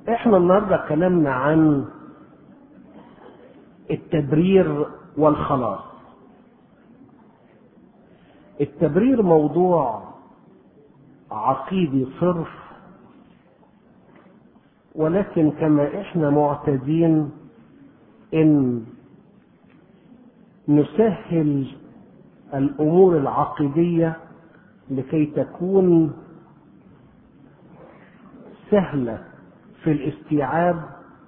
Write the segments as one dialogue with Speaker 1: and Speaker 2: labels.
Speaker 1: احنا النهارده اتكلمنا عن التبرير والخلاص التبرير موضوع عقيدي صرف ولكن كما احنا معتادين ان نسهل الامور العقيديه لكي تكون سهله في الاستيعاب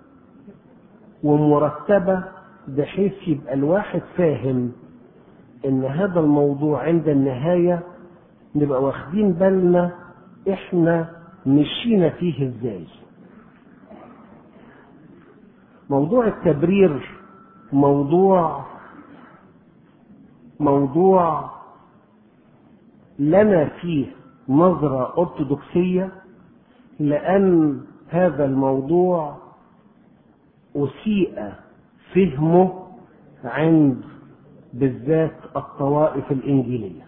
Speaker 1: ومرتبه بحيث يبقى الواحد فاهم ان هذا الموضوع عند النهايه نبقى واخدين بالنا احنا مشينا فيه ازاي موضوع التبرير موضوع موضوع لنا فيه نظرة أرثوذكسية لأن هذا الموضوع أسيء فهمه عند بالذات الطوائف الإنجيلية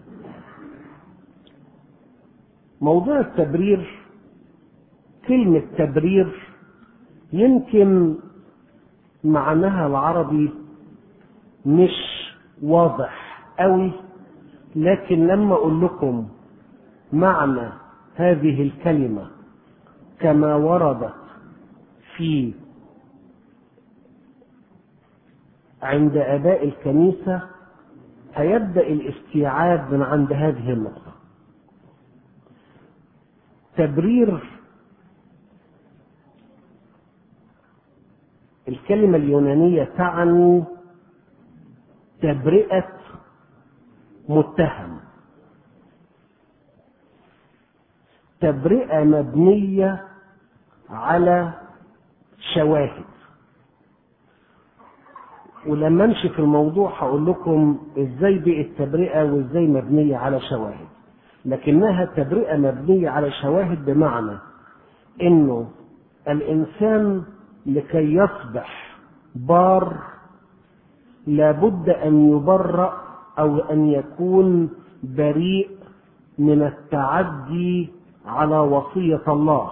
Speaker 1: موضوع التبرير كلمة تبرير يمكن معناها العربي مش واضح قوي لكن لما اقول لكم معنى هذه الكلمه كما وردت في عند اباء الكنيسه هيبدا الاستيعاب من عند هذه النقطه تبرير الكلمه اليونانيه تعني تبرئه متهم تبرئه مبنيه على شواهد ولما امشي في الموضوع هقول لكم ازاي بقت تبرئه وازاي مبنيه على شواهد لكنها تبرئه مبنيه على شواهد بمعنى انه الانسان لكي يصبح بار لابد ان يبرأ او ان يكون بريء من التعدي على وصيه الله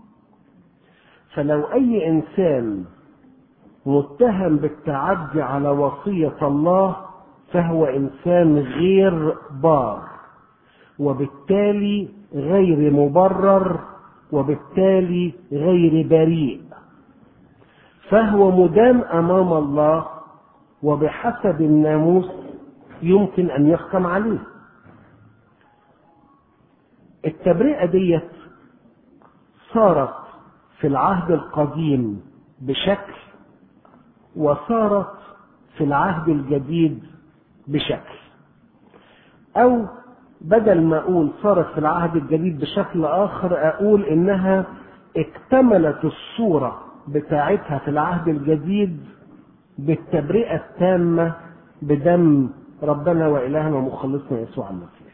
Speaker 1: فلو اي انسان متهم بالتعدي على وصيه الله فهو انسان غير بار وبالتالي غير مبرر وبالتالي غير بريء فهو مدان امام الله وبحسب الناموس يمكن ان يحكم عليه التبرئه ديت صارت في العهد القديم بشكل وصارت في العهد الجديد بشكل او بدل ما اقول صارت في العهد الجديد بشكل اخر اقول انها اكتملت الصوره بتاعتها في العهد الجديد بالتبرئه التامه بدم ربنا والهنا ومخلصنا يسوع المسيح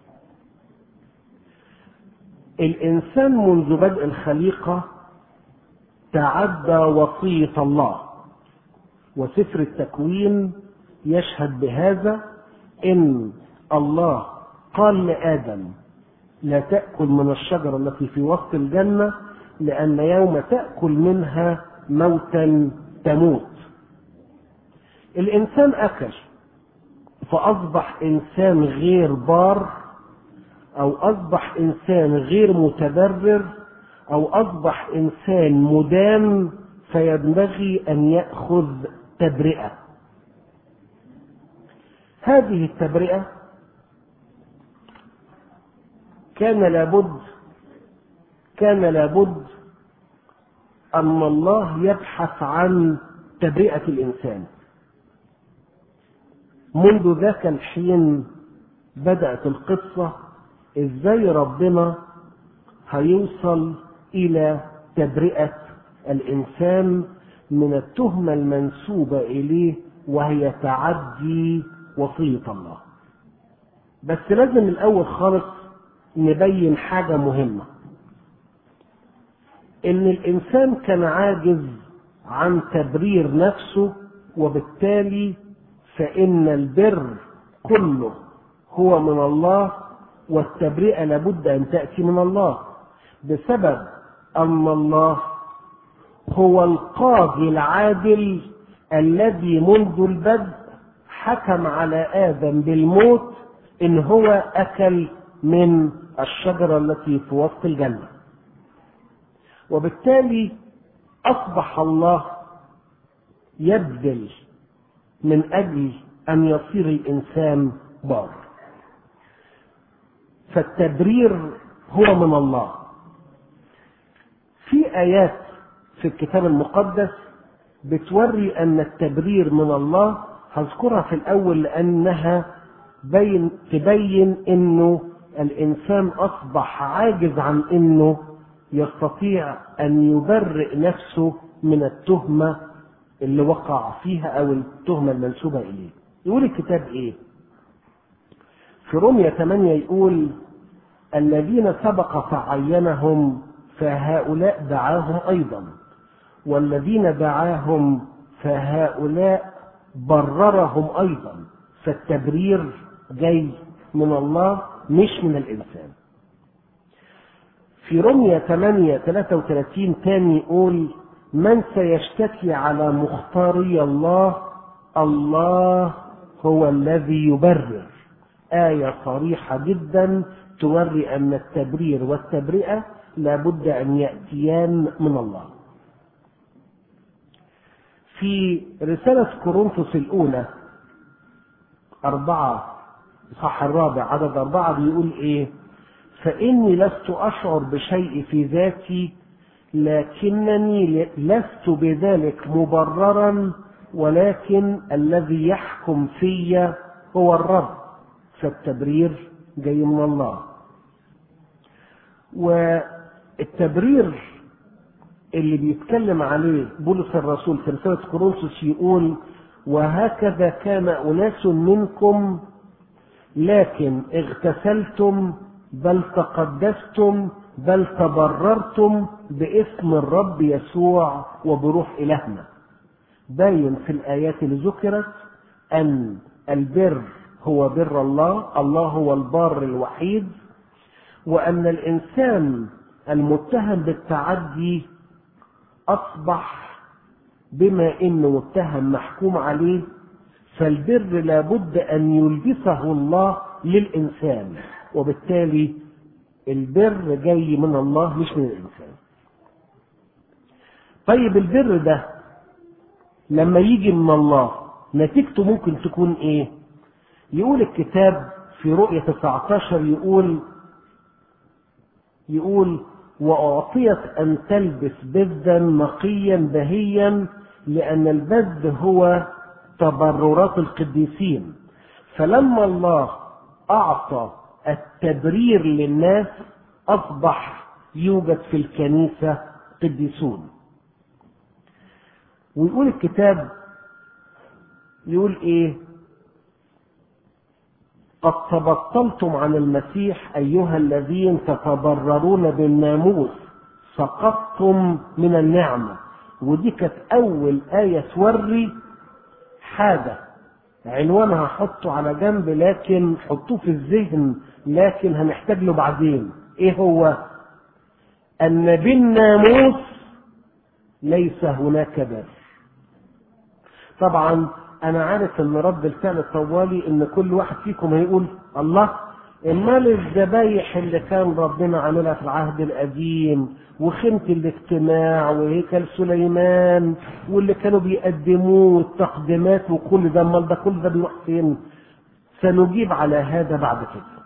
Speaker 1: الانسان منذ بدء الخليقه تعدى وصيه الله وسفر التكوين يشهد بهذا ان الله قال لادم لا تاكل من الشجره التي في وسط الجنه لان يوم تاكل منها موتا تموت الانسان اكل فاصبح انسان غير بار او اصبح انسان غير متبرر او اصبح انسان مدان فينبغي ان ياخذ تبرئه هذه التبرئه كان لابد كان لابد ان الله يبحث عن تبرئه الانسان منذ ذاك الحين بدات القصه ازاي ربنا هيوصل الى تبرئه الانسان من التهمه المنسوبه اليه وهي تعدي وصيه الله بس لازم الاول خالص نبين حاجه مهمه ان الانسان كان عاجز عن تبرير نفسه وبالتالي فان البر كله هو من الله والتبرئه لابد ان تاتي من الله بسبب ان الله هو القاضي العادل الذي منذ البدء حكم على آدم بالموت إن هو أكل من الشجرة التي في وسط الجنة وبالتالي أصبح الله يبذل من أجل أن يصير الإنسان بار فالتبرير هو من الله في آيات في الكتاب المقدس بتوري أن التبرير من الله هذكرها في الأول لأنها بين تبين أنه الإنسان أصبح عاجز عن أنه يستطيع أن يبرئ نفسه من التهمة اللي وقع فيها أو التهمة المنسوبة إليه يقول الكتاب إيه في رومية 8 يقول الذين سبق فعينهم فهؤلاء دعاهم أيضا والذين دعاهم فهؤلاء بررهم أيضا فالتبرير جاي من الله مش من الإنسان في رمية 8 33 تاني يقول من سيشتكي على مختاري الله الله هو الذي يبرر آية صريحة جدا توري أن التبرير والتبرئة لابد أن يأتيان من الله في رسالة كورنثوس الأولى أربعة صح الرابع عدد أربعة بيقول إيه فإني لست أشعر بشيء في ذاتي لكنني لست بذلك مبررا ولكن الذي يحكم في هو الرب فالتبرير جاي من الله والتبرير اللي بيتكلم عليه بولس الرسول في رسالة كورنثوس يقول وهكذا كان أناس منكم لكن اغتسلتم بل تقدستم بل تبررتم باسم الرب يسوع وبروح إلهنا باين في الآيات اللي ذكرت أن البر هو بر الله الله هو البار الوحيد وأن الإنسان المتهم بالتعدي أصبح بما إنه متهم محكوم عليه فالبر لابد أن يلبسه الله للإنسان وبالتالي البر جاي من الله مش من الإنسان طيب البر ده لما يجي من الله نتيجته ممكن تكون ايه يقول الكتاب في رؤية 19 يقول يقول وأعطيت أن تلبس بذا نقيا بهيا لأن البذ هو تبررات القديسين فلما الله أعطى التبرير للناس أصبح يوجد في الكنيسة قديسون ويقول الكتاب يقول ايه قد تبطلتم عن المسيح ايها الذين تتضررون بالناموس سقطتم من النعمه ودي كانت اول ايه توري حاجه عنوانها هحطه على جنب لكن حطوه في الذهن لكن هنحتاج له بعدين ايه هو ان بالناموس ليس هناك بر طبعا انا عارف ان رد الفعل الطوالي ان كل واحد فيكم هيقول الله امال الذبايح اللي كان ربنا عاملها في العهد القديم وخيمة الاجتماع وهيكل سليمان واللي كانوا بيقدموه والتقديمات وكل ده امال ده كل ده بيروح فين؟ سنجيب على هذا بعد كده.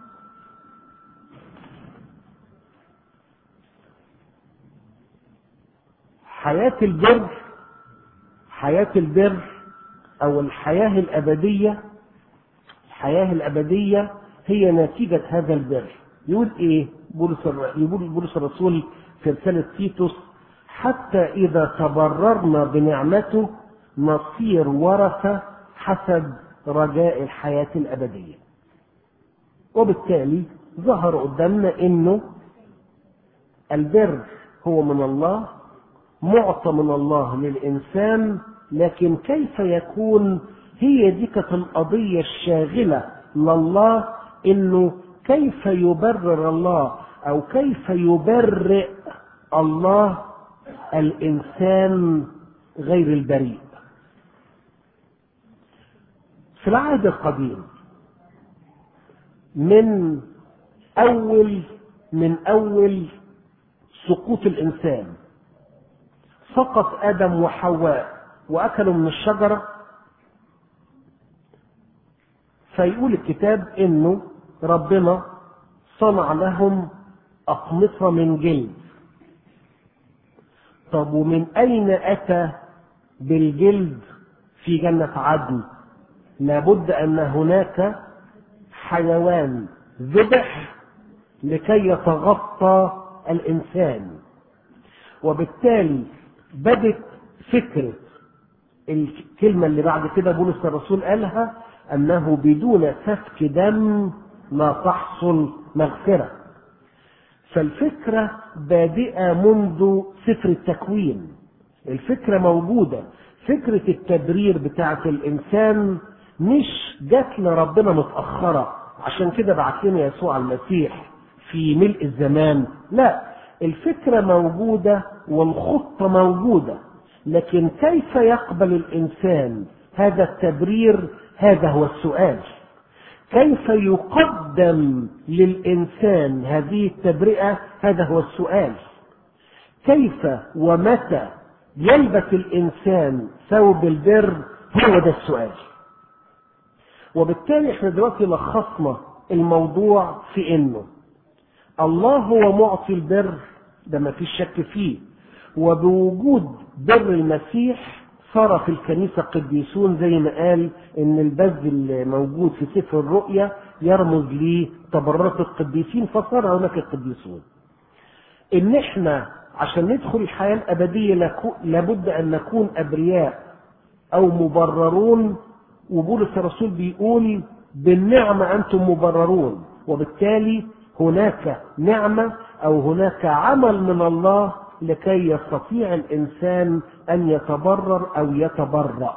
Speaker 1: حياة البر حياة البر أو الحياة الأبدية الحياة الأبدية هي نتيجة هذا البر يقول إيه بولس يقول بولس الرسول في رسالة تيتوس حتى إذا تبررنا بنعمته نصير ورثة حسب رجاء الحياة الأبدية وبالتالي ظهر قدامنا إنه البر هو من الله معطى من الله للإنسان لكن كيف يكون هي دي كانت القضية الشاغلة لله انه كيف يبرر الله او كيف يبرئ الله الإنسان غير البريء في العهد القديم من أول من أول سقوط الإنسان سقط آدم وحواء وأكلوا من الشجرة فيقول الكتاب إنه ربنا صنع لهم أقمصة من جلد طب ومن أين أتى بالجلد في جنة عدن لابد أن هناك حيوان ذبح لكي يتغطى الإنسان وبالتالي بدت فكرة الكلمة اللي بعد كده بولس الرسول قالها أنه بدون سفك دم لا تحصل مغفرة فالفكرة بادئة منذ سفر التكوين الفكرة موجودة فكرة التبرير بتاعة الإنسان مش جات لربنا متأخرة عشان كده بعت لنا يسوع المسيح في ملء الزمان لا الفكرة موجودة والخطة موجودة لكن كيف يقبل الإنسان هذا التبرير هذا هو السؤال كيف يقدم للإنسان هذه التبرئة هذا هو السؤال كيف ومتى يلبس الإنسان ثوب البر هو ده السؤال وبالتالي احنا دلوقتي لخصنا الموضوع في انه الله هو معطي البر ده ما فيش شك فيه وبوجود بر المسيح صار في الكنيسة قديسون زي ما قال ان البذل اللي موجود في سفر الرؤيا يرمز لتبررات القديسين فصار هناك قديسون ان احنا عشان ندخل الحياة الابدية لابد ان نكون ابرياء او مبررون وبولس الرسول بيقول بالنعمة انتم مبررون وبالتالي هناك نعمة او هناك عمل من الله لكي يستطيع الانسان ان يتبرر او يتبرأ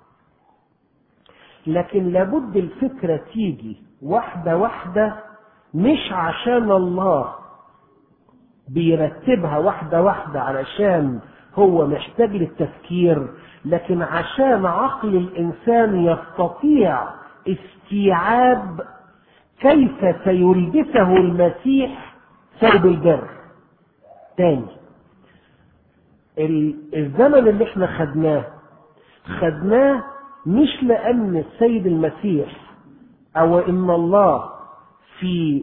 Speaker 1: لكن لابد الفكرة تيجي واحدة واحدة مش عشان الله بيرتبها واحدة واحدة علشان هو محتاج للتفكير لكن عشان عقل الإنسان يستطيع استيعاب كيف سيلبسه المسيح ثوب البر تاني الزمن اللي احنا خدناه خدناه مش لأن السيد المسيح أو إن الله في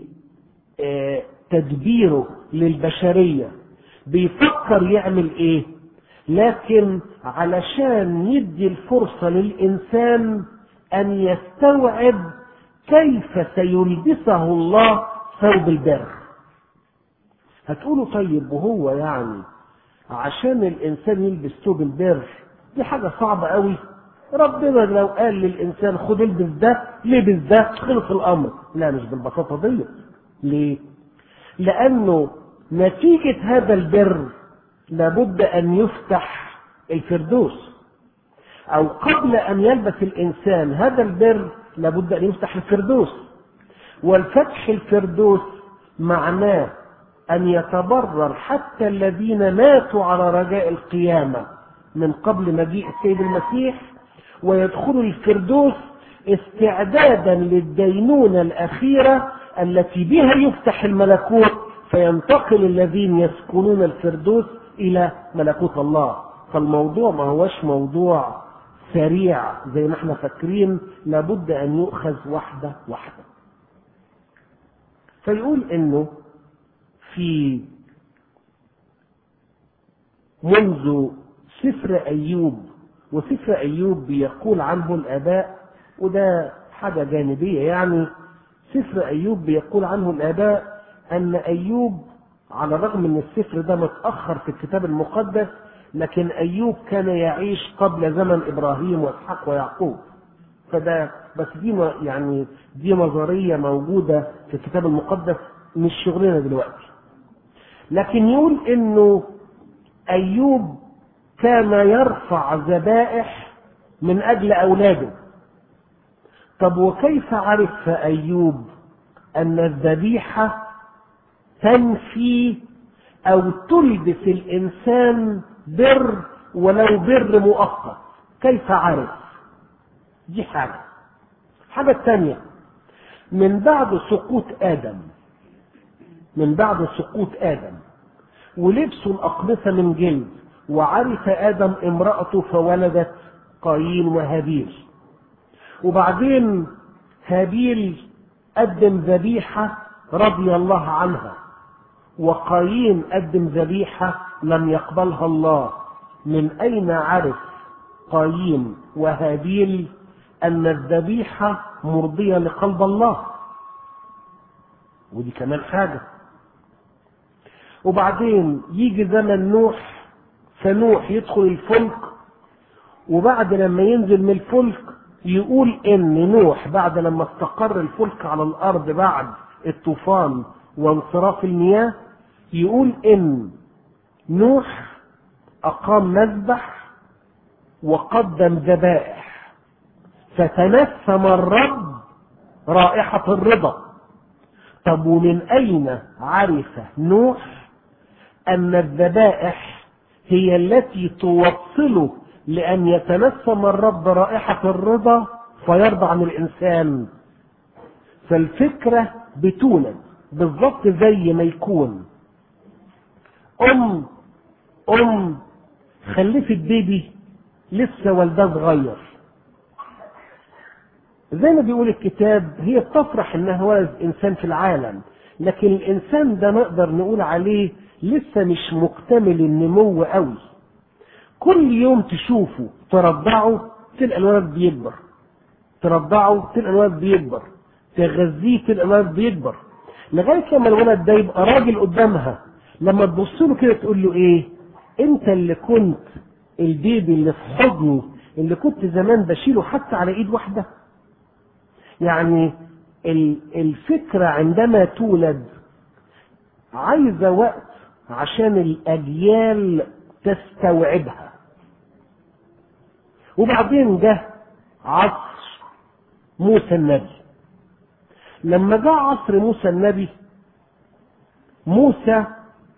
Speaker 1: تدبيره للبشرية بيفكر يعمل إيه لكن علشان يدي الفرصة للإنسان أن يستوعب كيف سيلبسه الله ثوب البر هتقولوا طيب وهو يعني عشان الإنسان يلبس ثوب البر دي حاجة صعبة قوي ربنا لو قال للإنسان خد البس ده لبس ده خلص الأمر لا مش بالبساطة دي ليه؟ لأنه نتيجة هذا البر لابد أن يفتح الفردوس أو قبل أن يلبس الإنسان هذا البر لابد أن يفتح الفردوس والفتح الفردوس معناه أن يتبرر حتى الذين ماتوا على رجاء القيامة من قبل مجيء السيد المسيح ويدخلوا الفردوس استعدادا للدينونة الأخيرة التي بها يفتح الملكوت فينتقل الذين يسكنون الفردوس إلى ملكوت الله فالموضوع ما هوش موضوع سريع زي ما احنا فاكرين لابد أن يؤخذ واحدة واحدة فيقول انه في منذ سفر ايوب وسفر ايوب بيقول عنه الاباء وده حاجه جانبيه يعني سفر ايوب بيقول عنه الاباء ان ايوب على الرغم ان السفر ده متاخر في الكتاب المقدس لكن ايوب كان يعيش قبل زمن ابراهيم واسحاق ويعقوب فده بس دي يعني دي نظريه موجوده في الكتاب المقدس مش شغلنا دلوقتي لكن يقول انه ايوب كان يرفع ذبائح من اجل اولاده طب وكيف عرف ايوب ان الذبيحه تنفي او تلبس الانسان بر ولو بر مؤقت كيف عرف دي حاجة حاجة الثانية من بعد سقوط آدم من بعد سقوط آدم ولبسوا الأقمصة من جلد وعرف آدم امرأته فولدت قايين وهابيل وبعدين هابيل قدم ذبيحة رضي الله عنها وقايين قدم ذبيحة لم يقبلها الله من أين عرف قايين وهابيل أن الذبيحة مرضية لقلب الله ودي كمان حاجة وبعدين يجي زمن نوح فنوح يدخل الفلك وبعد لما ينزل من الفلك يقول ان نوح بعد لما استقر الفلك على الارض بعد الطوفان وانصراف المياه يقول ان نوح اقام مذبح وقدم ذبائح فتنسم الرب رائحة الرضا طب ومن اين عرف نوح ان الذبائح هي التي توصله لأن يتنسم الرب رائحة الرضا فيرضى عن الإنسان فالفكرة بتولد بالظبط زي ما يكون أم أم خلفت بيبي لسه والده صغير زي ما بيقول الكتاب هي بتفرح انها ولد انسان في العالم لكن الانسان ده نقدر نقول عليه لسه مش مكتمل النمو قوي كل يوم تشوفه ترضعه تلقى الولد بيكبر ترضعه تلقى الولد بيكبر تغذيه تلقى الولد بيكبر لغايه لما الولد ده يبقى راجل قدامها لما تبص له كده تقول له ايه انت اللي كنت البيبي اللي في حضني اللي كنت زمان بشيله حتى على ايد واحده يعني الفكره عندما تولد عايزه وقت عشان الاجيال تستوعبها وبعدين جه عصر موسى النبي لما جاء عصر موسى النبي موسى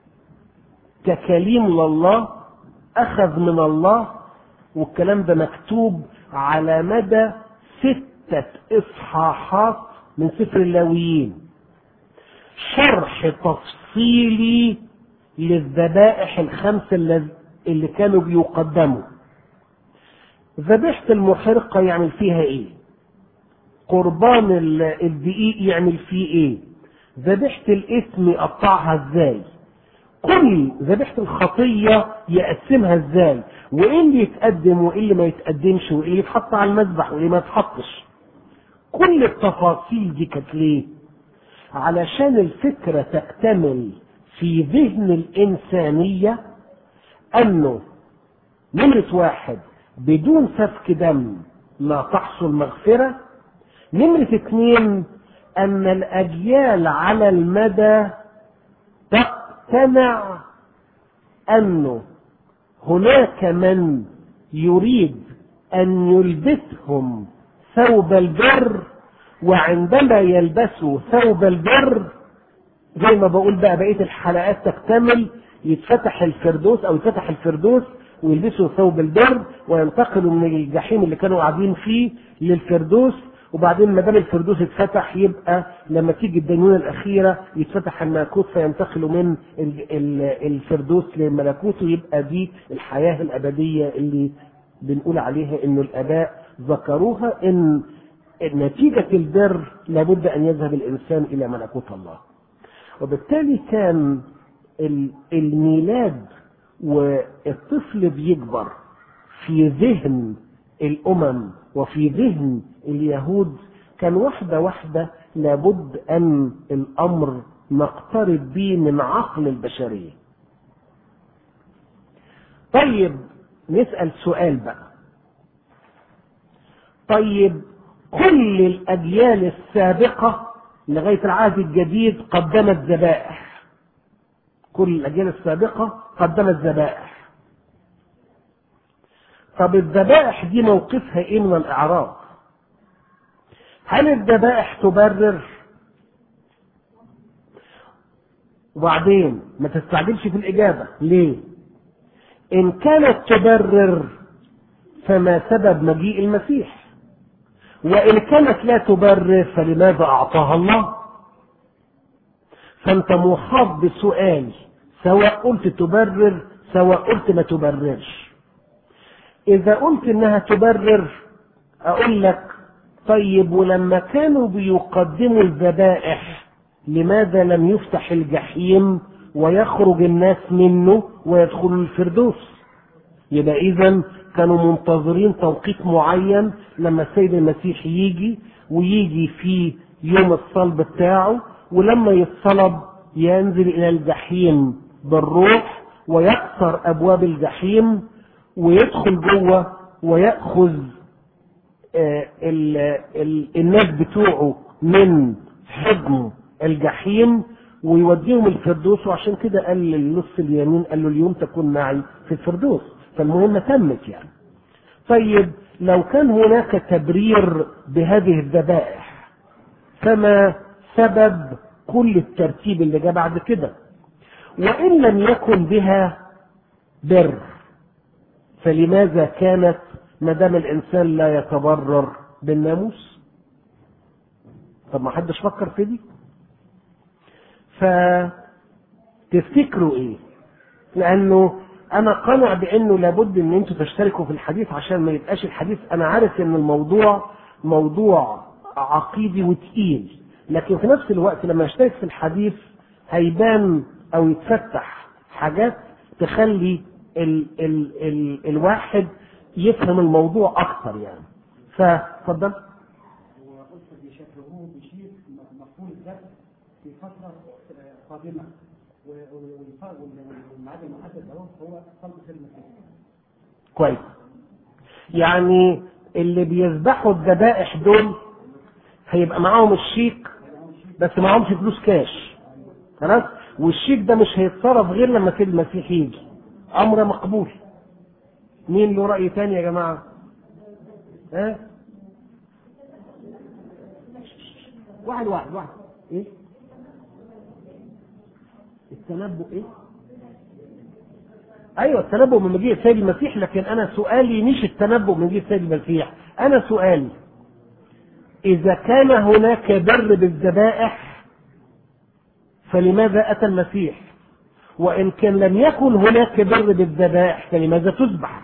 Speaker 1: ككليم لله اخذ من الله والكلام ده مكتوب على مدى ستة اصحاحات من سفر اللاويين شرح تفصيلي للذبائح الخمس اللي كانوا بيقدموا ذبيحة المحرقة يعمل فيها ايه قربان الدقيق يعمل فيه ايه ذبيحة الاثم يقطعها ازاي كل ذبيحة الخطية يقسمها ازاي وايه اللي يتقدم وايه اللي ما يتقدمش وايه اللي يتحط على المذبح وايه ما يتحطش كل التفاصيل دي كانت ليه علشان الفكرة تكتمل في ذهن الإنسانية أنه نمرة واحد بدون سفك دم لا تحصل مغفرة نمرة اثنين أن الأجيال على المدى تقتنع أنه هناك من يريد أن يلبسهم ثوب البر وعندما يلبسوا ثوب البر زي ما بقول بقى بقيه الحلقات تكتمل يتفتح الفردوس او يتفتح الفردوس ويلبسوا ثوب البر وينتقلوا من الجحيم اللي كانوا قاعدين فيه للفردوس وبعدين ما دام الفردوس اتفتح يبقى لما تيجي الدينونه الاخيره يتفتح الملكوت فينتقلوا من الفردوس لملكوته يبقى دي الحياه الابديه اللي بنقول عليها انه الاباء ذكروها ان نتيجه البر لابد ان يذهب الانسان الى ملكوت الله. وبالتالي كان الميلاد والطفل بيكبر في ذهن الامم وفي ذهن اليهود كان واحده واحده لابد ان الامر نقترب به من عقل البشريه. طيب نسال سؤال بقى. طيب كل الاجيال السابقه لغاية العهد الجديد قدمت ذبائح كل الأجيال السابقة قدمت ذبائح طب الذبائح دي موقفها ايه من الإعراض هل الذبائح تبرر وبعدين ما تستعجلش في الإجابة ليه إن كانت تبرر فما سبب مجيء المسيح وإن كانت لا تبرر فلماذا أعطاها الله فأنت محاط بسؤال سواء قلت تبرر سواء قلت ما تبررش إذا قلت إنها تبرر أقول لك طيب ولما كانوا بيقدموا الذبائح لماذا لم يفتح الجحيم ويخرج الناس منه ويدخلوا الفردوس يبقى إذا كانوا منتظرين توقيت معين لما السيد المسيح يجي ويجي في يوم الصلب بتاعه ولما يتصلب ينزل إلى الجحيم بالروح ويكسر أبواب الجحيم ويدخل جوه ويأخذ آه ال ال الناس بتوعه من حضن الجحيم ويوديهم الفردوس وعشان كده قال للنص اليمين قال له اليوم تكون معي في الفردوس فالمهمة تمت يعني طيب لو كان هناك تبرير بهذه الذبائح فما سبب كل الترتيب اللي جاء بعد كده وإن لم يكن بها بر فلماذا كانت ما دام الإنسان لا يتبرر بالناموس طب ما حدش فكر في دي فتفتكروا ايه لانه انا قانع بانه لابد ان انتوا تشتركوا في الحديث عشان ما يبقاش الحديث انا عارف ان الموضوع موضوع عقيدي وتقيل لكن في نفس الوقت لما اشترك في الحديث هيبان او يتفتح حاجات تخلي ال ال ال الواحد يفهم الموضوع اكثر يعني فاتفضل
Speaker 2: وقلت بشكل هو بيشير مفهوم الذات في فترة قادمة والميعاد المحدد له هو صلب سيد المسيح.
Speaker 1: كويس يعني اللي بيذبحوا الذبائح دول هيبقى معاهم الشيك بس معاهمش فلوس كاش خلاص والشيك ده مش هيتصرف غير لما سيد المسيح يجي امر مقبول مين له راي تاني يا جماعه ها واحد واحد واحد ايه التنبؤ ايه ايوه التنبؤ من مجيء السيد المسيح لكن انا سؤالي مش التنبؤ من مجيء السيد المسيح انا سؤالي اذا كان هناك بر بالذبائح فلماذا اتى المسيح وان كان لم يكن هناك بر بالذبائح فلماذا تذبح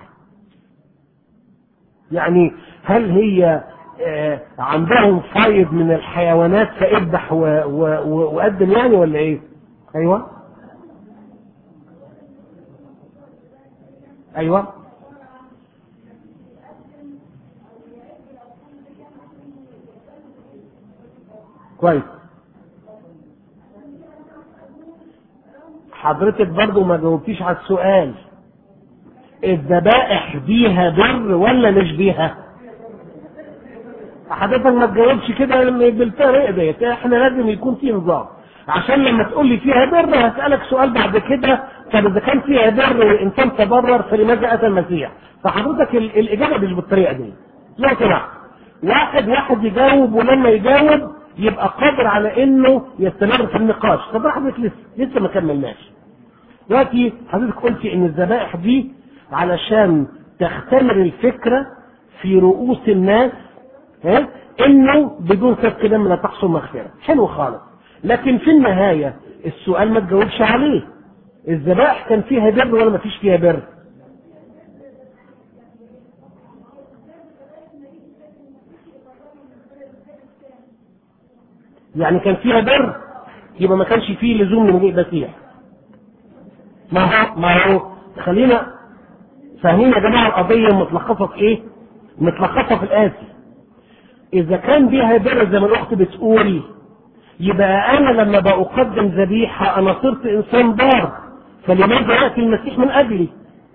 Speaker 1: يعني هل هي آه، عندهم فايض من الحيوانات فاذبح و- و- و- وقدم يعني ولا ايه ايوه ايوه كويس حضرتك برضو ما جاوبتيش على السؤال الذبائح بيها بر ولا مش بيها حضرتك ما تجاوبش كده بالطريقه ديت احنا لازم يكون في نظام عشان لما تقول لي فيها بر هسالك سؤال بعد كده طب اذا كان فيها بر والانسان تبرر فلماذا اتى المسيح فحضرتك ال- الاجابه مش بالطريقه دي لو سمحت واحد واحد يجاوب ولما يجاوب يبقى قادر على انه يستمر في النقاش طب حضرتك لسه لسه ما كملناش دلوقتي حضرتك قلتي ان الذبائح دي علشان تختمر الفكره في رؤوس الناس ها انه بدون سفك دم لا تحصل مغفره حلو خالص لكن في النهايه السؤال ما تجاوبش عليه الذبائح كان فيها بر ولا ما فيش فيها بر يعني كان فيها بر يبقى ما كانش فيه لزوم لمجيء المسيح ما هو ما هو خلينا فاهمين يا جماعه القضيه متلخصه في ايه؟ متلخصه في الاتي اذا كان بيها بر زي ما الاخت بتقول يبقى انا لما بقدم ذبيحه انا صرت انسان بار فلماذا ياتي المسيح من اجلي؟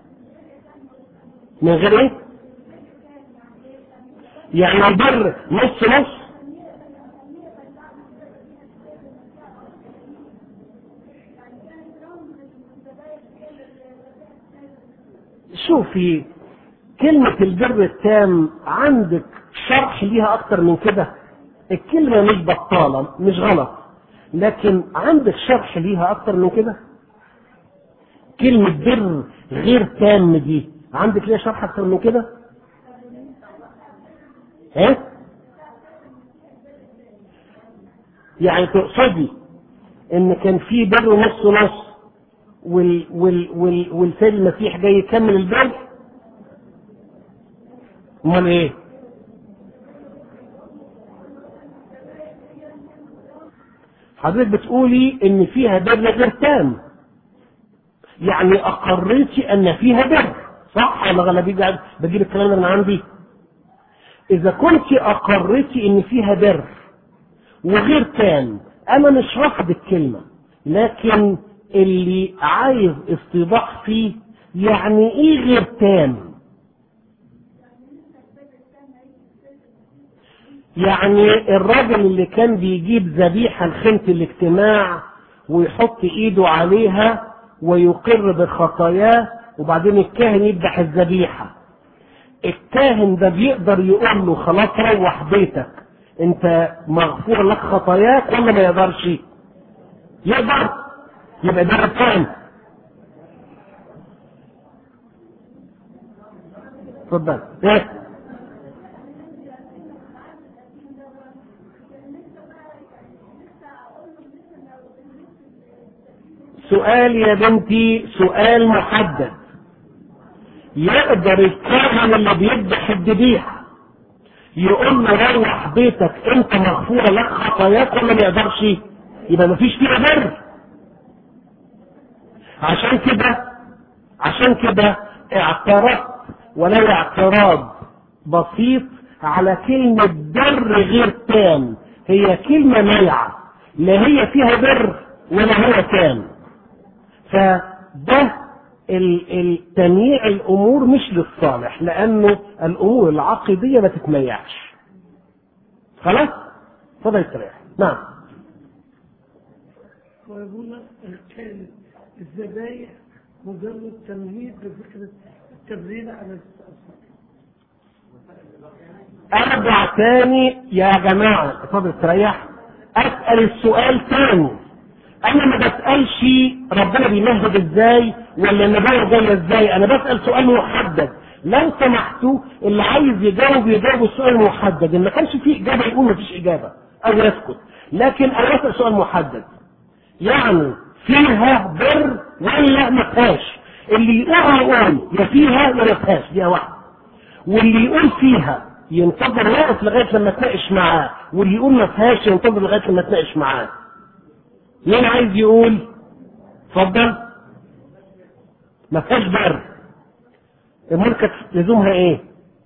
Speaker 1: من غير ايه؟ يعني البر نص نص شوفي كلمة البر التام عندك شرح ليها أكتر من كده الكلمة مش بطالة مش غلط لكن عندك شرح ليها أكتر من كده كلمة بر غير تام دي عندك ليه شرح أكتر من كده؟ إيه؟ يعني تقصدي إن كان في بر نص نص وال وال وال والسيد المسيح جاي يكمل البر؟ أمال إيه؟ حضرتك بتقولي ان فيها بر غير تام يعني اقريتي ان فيها بر صح ولا انا بيجي بجيب الكلام ده من عندي اذا كنت اقريتي ان فيها بر وغير تام انا مش رافض الكلمه لكن اللي عايز استيضاح فيه يعني ايه غير تام يعني الراجل اللي كان بيجيب ذبيحة لخيمة الاجتماع ويحط ايده عليها ويقر بخطاياه وبعدين الكاهن يذبح الذبيحة الكاهن ده بيقدر يقول له خلاص روح بيتك انت مغفور لك خطاياك ولا ما يقدرش يقدر يبقى ده الكاهن اتفضل ايه سؤال يا بنتي سؤال محدد يقدر الكاهن اللي بيذبح الذبيحه يقول له روح بيتك انت مغفوره لك خطاياك ولا ما يقدرش يبقى ما فيش فيها بر عشان كده عشان كده اعترضت ولو اعتراض بسيط على كلمة بر غير تام هي كلمة ميعة لا هي فيها بر ولا هي تام فده التمييع الامور مش للصالح لانه الامور العقيديه ما تتميعش خلاص اتفضل استريح نعم
Speaker 3: ويقول كان الذبايح مجرد تمهيد لفكرة التبريد على الصلاة
Speaker 1: ارجع تاني يا جماعه اتفضل استريح اسال السؤال تاني انا ما بسالش ربنا بيمهد ازاي ولا النبوه جايه ازاي انا بسال سؤال محدد لو سمحتوا اللي عايز يجاوب يجاوب السؤال المحدد ان ما كانش فيه اجابه يقول ما فيش اجابه او يسكت لكن انا بسال سؤال محدد يعني فيها بر ولا ما فيهاش اللي يقول يقول يا فيها يا ما فيهاش دي واحده واللي يقول فيها ينتظر واقف لغايه لما تناقش معاه واللي يقول ما فيهاش ينتظر لغايه لما تناقش معاه مين عايز يقول اتفضل ما فيهاش بر امال كانت لزومها ايه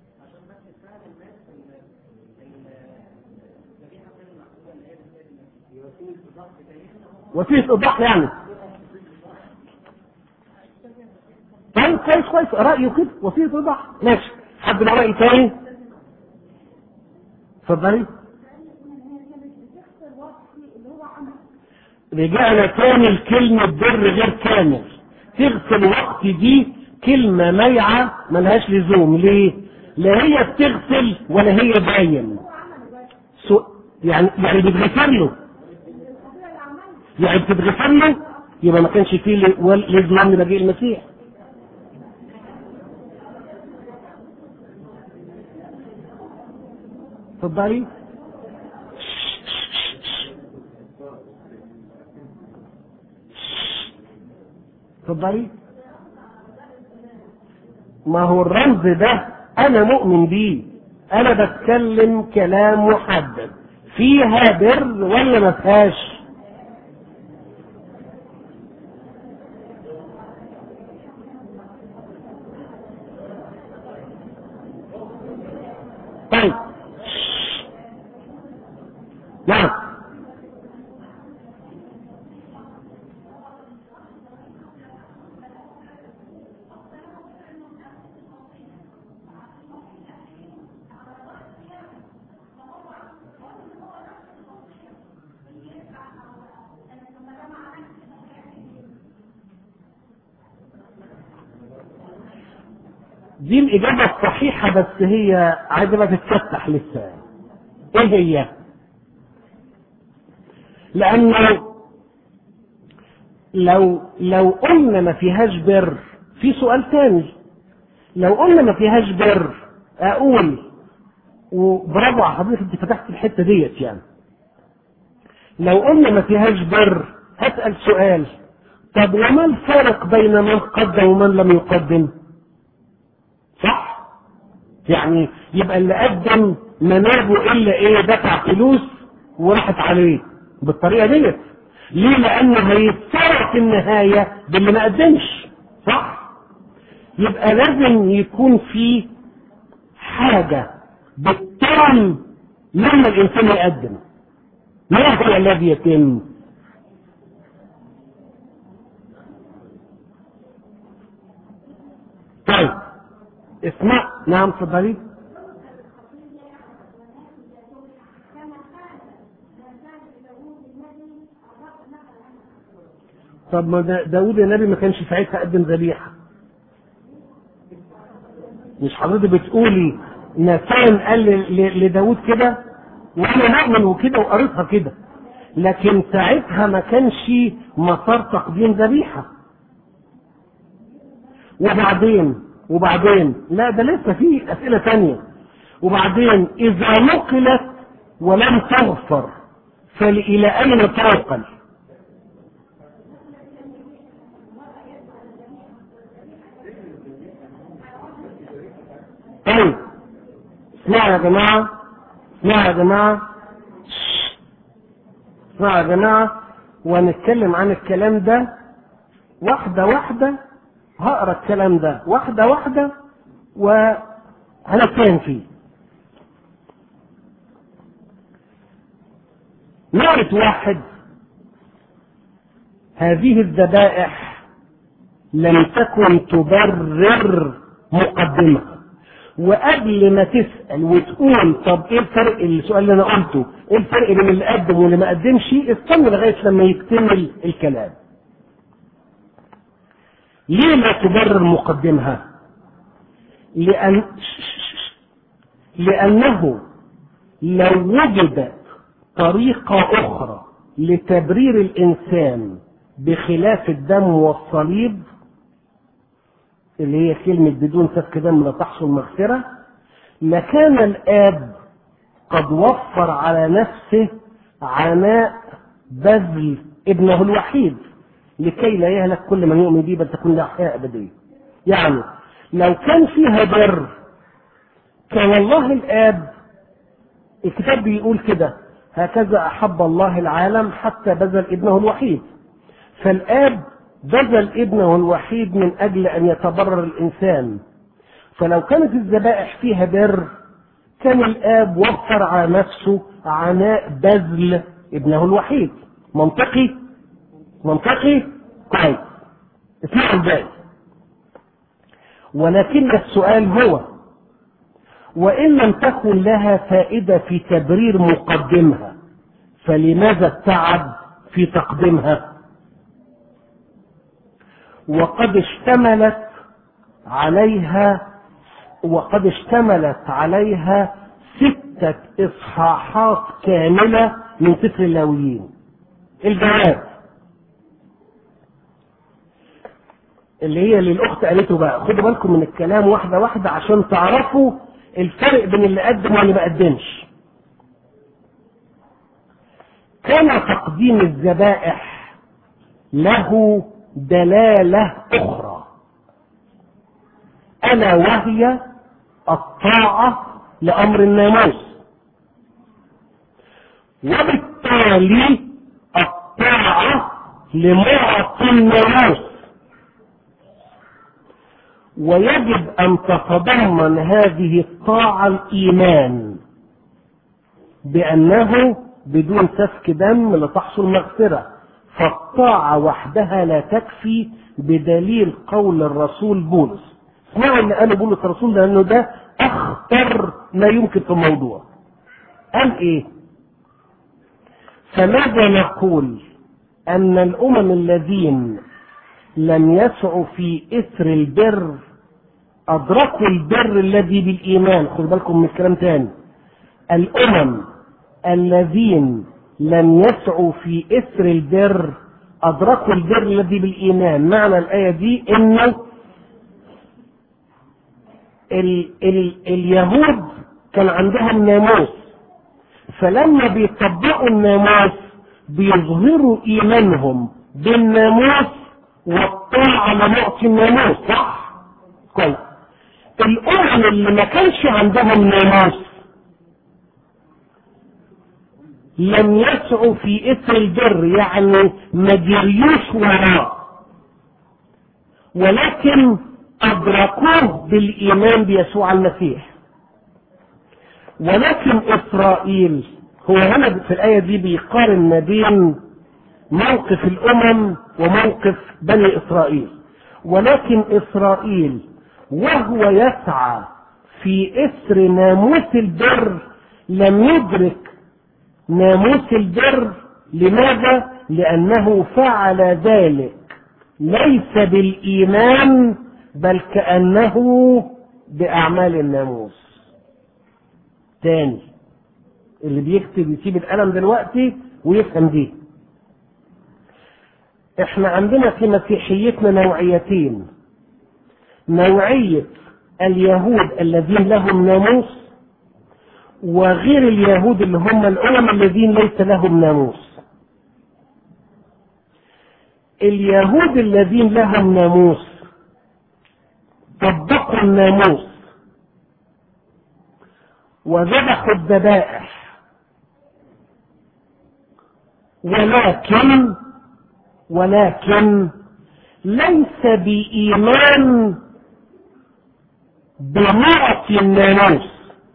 Speaker 1: وسيله ايضاح يعني طيب كويس كويس رايه كده وسيله ايضاح ماشي حد له راي تاني اتفضلي رجعنا تاني لكلمة بر غير كامل تغسل وقت دي كلمة ميعة ملهاش لزوم ليه؟ لا هي بتغسل ولا هي باين سو... يعني يعني بتغفر له يعني بتتغفر له يبقى ما كانش فيه لزوم من مجيء المسيح اتفضلي اتفضلي ما هو الرمز ده انا مؤمن بيه انا بتكلم كلام محدد فيها بر ولا ما فيهاش طيب نعم دي الإجابة الصحيحة بس هي عايزة بقى تتفتح لسه إيه هي؟ لأنه لو لو قلنا ما فيهاش بر في سؤال تاني لو قلنا ما فيهاش بر اقول وبرافو على حضرتك انت فتحت الحته ديت يعني لو قلنا ما فيهاش بر هسال سؤال طب وما الفرق بين من قدم ومن لم يقدم صح يعني يبقى اللي قدم منابه الا ايه دفع فلوس وراحت عليه بالطريقه ديت ليه لانه هيتصرف في النهايه باللي ما قدمش صح يبقى لازم يكون في حاجه بالتم لما الانسان يقدم ما هو الذي يتم طيب اسمع نعم تفضلي طب ما دا- داود النبي ما كانش ساعتها قدم ذبيحه مش حضرتك بتقولي ناتان قال ل- ل- لداود كده وانا مؤمن وكده وقريتها كده لكن ساعتها ما كانش مسار تقديم ذبيحه وبعدين وبعدين لا ده لسه في اسئله تانية وبعدين اذا نقلت ولم تغفر فالى اين تنقل طيب اسمعوا يا جماعة اسمعوا يا جماعة شش. اسمعوا يا جماعة ونتكلم عن الكلام ده واحدة واحدة هقرا الكلام ده واحدة واحدة وهنتكلم فيه نعرة واحد هذه الذبائح لم تكن تبرر مقدمها وقبل ما تسأل وتقول طب ايه الفرق السؤال اللي انا قلته ايه الفرق بين اللي قدم واللي ما قدمش استنى لغاية لما يكتمل الكلام ليه لا تبرر مقدمها لأن لأنه لو وجدت طريقة أخرى لتبرير الإنسان بخلاف الدم والصليب اللي هي كلمة بدون سفك دم لا تحصل مغفرة لكان الآب قد وفر على نفسه عناء بذل ابنه الوحيد لكي لا يهلك كل من يؤمن به بل تكون له حياة أبدية. يعني لو كان فيها بر كان الله الآب الكتاب بيقول كده هكذا أحب الله العالم حتى بذل ابنه الوحيد. فالآب بذل ابنه الوحيد من أجل أن يتبرر الإنسان. فلو كانت الذبائح فيها بر كان الآب وفر على نفسه عناء بذل ابنه الوحيد. منطقي؟ منطقي كويس اسمعوا الباقي ولكن السؤال هو وان لم تكن لها فائده في تبرير مقدمها فلماذا التعب في تقديمها وقد اشتملت عليها وقد اشتملت عليها ستة إصحاحات كاملة من سفر اللاويين الجواب اللي هي اللي الاخت قالته بقى خدوا بالكم من الكلام واحده واحده عشان تعرفوا الفرق بين اللي قدم واللي ما قدمش كان تقديم الذبائح له دلاله اخرى الا وهي الطاعه لامر الناموس وبالتالي الطاعه لمعطي الناموس ويجب ان تتضمن هذه الطاعه الايمان بانه بدون سفك دم لتحصل مغفره فالطاعه وحدها لا تكفي بدليل قول الرسول بولس اسمعوا اللي قاله بولس الرسول لانه ده اخطر ما يمكن في الموضوع قال ايه فماذا نقول ان الامم الذين لم يسعوا في اثر البر ادركوا البر الذي بالايمان خدوا بالكم من الكلام تاني الامم الذين لم يسعوا في اثر البر أدركوا البر الذي بالإيمان معنى الآية دي إنه ال ال اليهود كان عندهم ناموس فلما بيطبقوا الناموس بيظهروا إيمانهم بالناموس والطاعة لمعطي الناموس صح؟ كويس الأمم اللي ما كانش عندهم ناموس لم يسعوا في اثر البر يعني ما جريوش وراه ولكن ادركوه بالايمان بيسوع المسيح ولكن اسرائيل هو هنا في الايه دي بيقارن ما بين موقف الامم وموقف بني اسرائيل ولكن اسرائيل وهو يسعى في اثر ناموس البر لم يدرك ناموس البر لماذا لانه فعل ذلك ليس بالايمان بل كانه باعمال الناموس تاني اللي بيكتب يسيب القلم دلوقتي ويفهم دي احنا عندنا في مسيحيتنا نوعيتين نوعية اليهود الذين لهم ناموس وغير اليهود اللي هم الأمم الذين ليس لهم ناموس اليهود الذين لهم ناموس طبقوا الناموس وذبحوا الذبائح ولكن ولكن ليس بإيمان بمعطي الناموس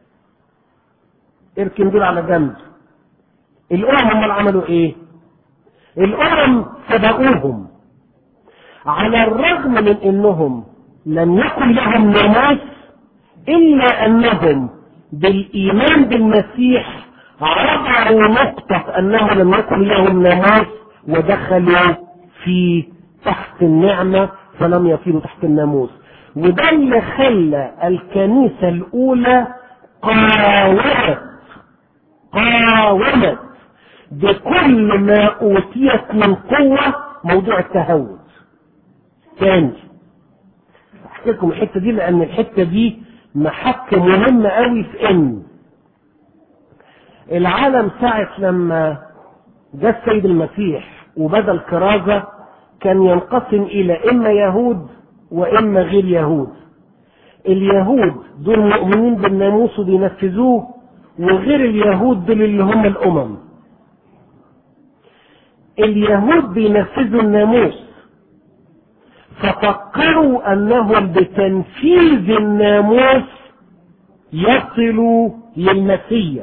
Speaker 1: اركن دول على جنب الأمم هم اللي عملوا ايه الأمم سبقوهم على الرغم من انهم لم يكن لهم ناموس الا انهم بالايمان بالمسيح رفعوا نقطة انه لم يكن لهم ناموس ودخلوا في تحت النعمة فلم يصيروا تحت الناموس وده اللي خلى الكنيسة الأولى قاومت قاومت بكل ما أوتيت من قوة موضوع التهود تاني احكي لكم الحتة دي لأن الحتة دي محك مهم قوي في إن العالم ساعة لما جاء السيد المسيح وبدا الكرازة كان ينقسم إلى إما يهود وإما غير يهود اليهود دول مؤمنين بالناموس وبينفذوه وغير اليهود دول اللي هم الأمم اليهود بينفذوا الناموس ففكروا أنهم بتنفيذ الناموس يصلوا للمسيح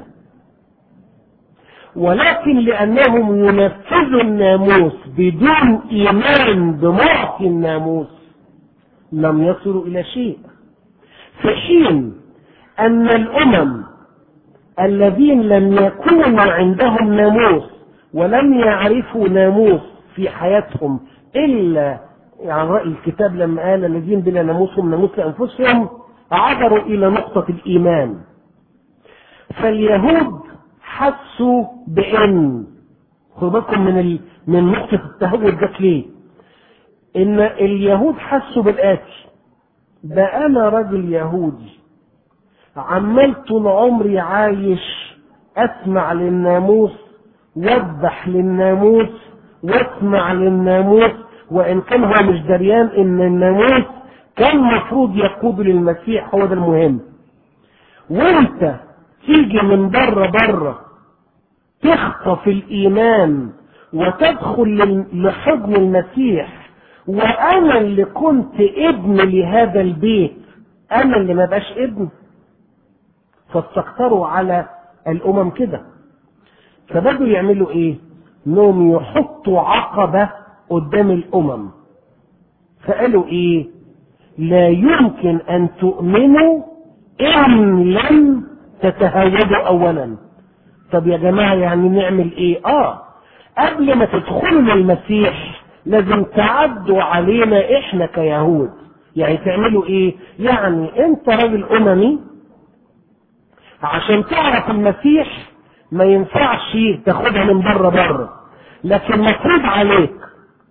Speaker 1: ولكن لأنهم ينفذوا الناموس بدون إيمان بمعطي الناموس لم يصلوا إلى شيء في حين أن الأمم الذين لم يكونوا عندهم ناموس ولم يعرفوا ناموس في حياتهم إلا يعني رأي الكتاب لما قال الذين بلا ناموسهم ناموس لأنفسهم عبروا إلى نقطة الإيمان فاليهود حسوا بان خدوا بالكم من ال... من نقطة التهود جت ليه؟ إن اليهود حسوا بالآتي ده أنا راجل يهودي عمال طول عمري عايش أسمع للناموس وأذبح للناموس وأسمع للناموس وإن كان هو مش دريان إن الناموس كان المفروض يقود للمسيح هو ده المهم وأنت تيجي من بره بره تخطف الايمان وتدخل لحضن المسيح وانا اللي كنت ابن لهذا البيت انا اللي ما بقاش ابن فاستكتروا على الامم كده فبدوا يعملوا ايه انهم يحطوا عقبة قدام الامم فقالوا ايه لا يمكن ان تؤمنوا ان لم تتهودوا اولا طب يا جماعة يعني نعمل ايه اه قبل ما تدخلوا للمسيح لازم تعدوا علينا احنا كيهود يعني تعملوا ايه يعني انت راجل اممي عشان تعرف المسيح ما ينفعش تاخدها من بره بره لكن مفروض عليك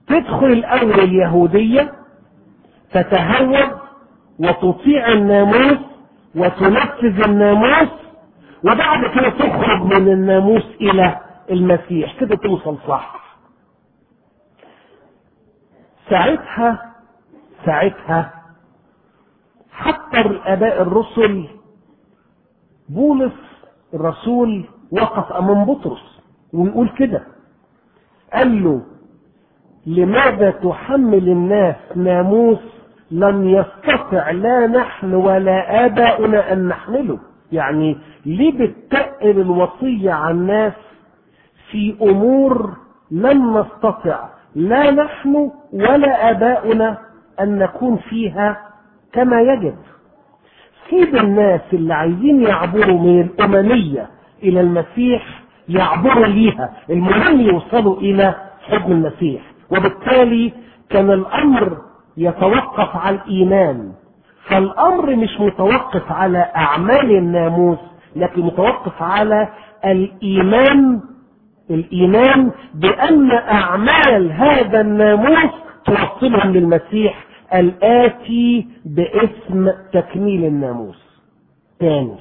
Speaker 1: تدخل الأول اليهودية تتهود وتطيع الناموس وتنفذ الناموس وبعد كده تخرج من الناموس إلى المسيح كده توصل صح ساعتها ساعتها حتى الآباء الرسل بولس الرسول وقف أمام بطرس ويقول كده قال له لماذا تحمل الناس ناموس لم يستطع لا نحن ولا آباؤنا أن نحمله يعني ليه بتقل الوصية على الناس في أمور لم نستطع لا نحن ولا آباؤنا أن نكون فيها كما يجب سيب الناس اللي عايزين يعبروا من الأممية إلى المسيح يعبروا ليها المهم يوصلوا إلى حضن المسيح وبالتالي كان الأمر يتوقف على الإيمان فالأمر مش متوقف على أعمال الناموس لكن متوقف على الإيمان الإيمان بأن أعمال هذا الناموس توصلهم للمسيح الآتي باسم تكميل الناموس تاني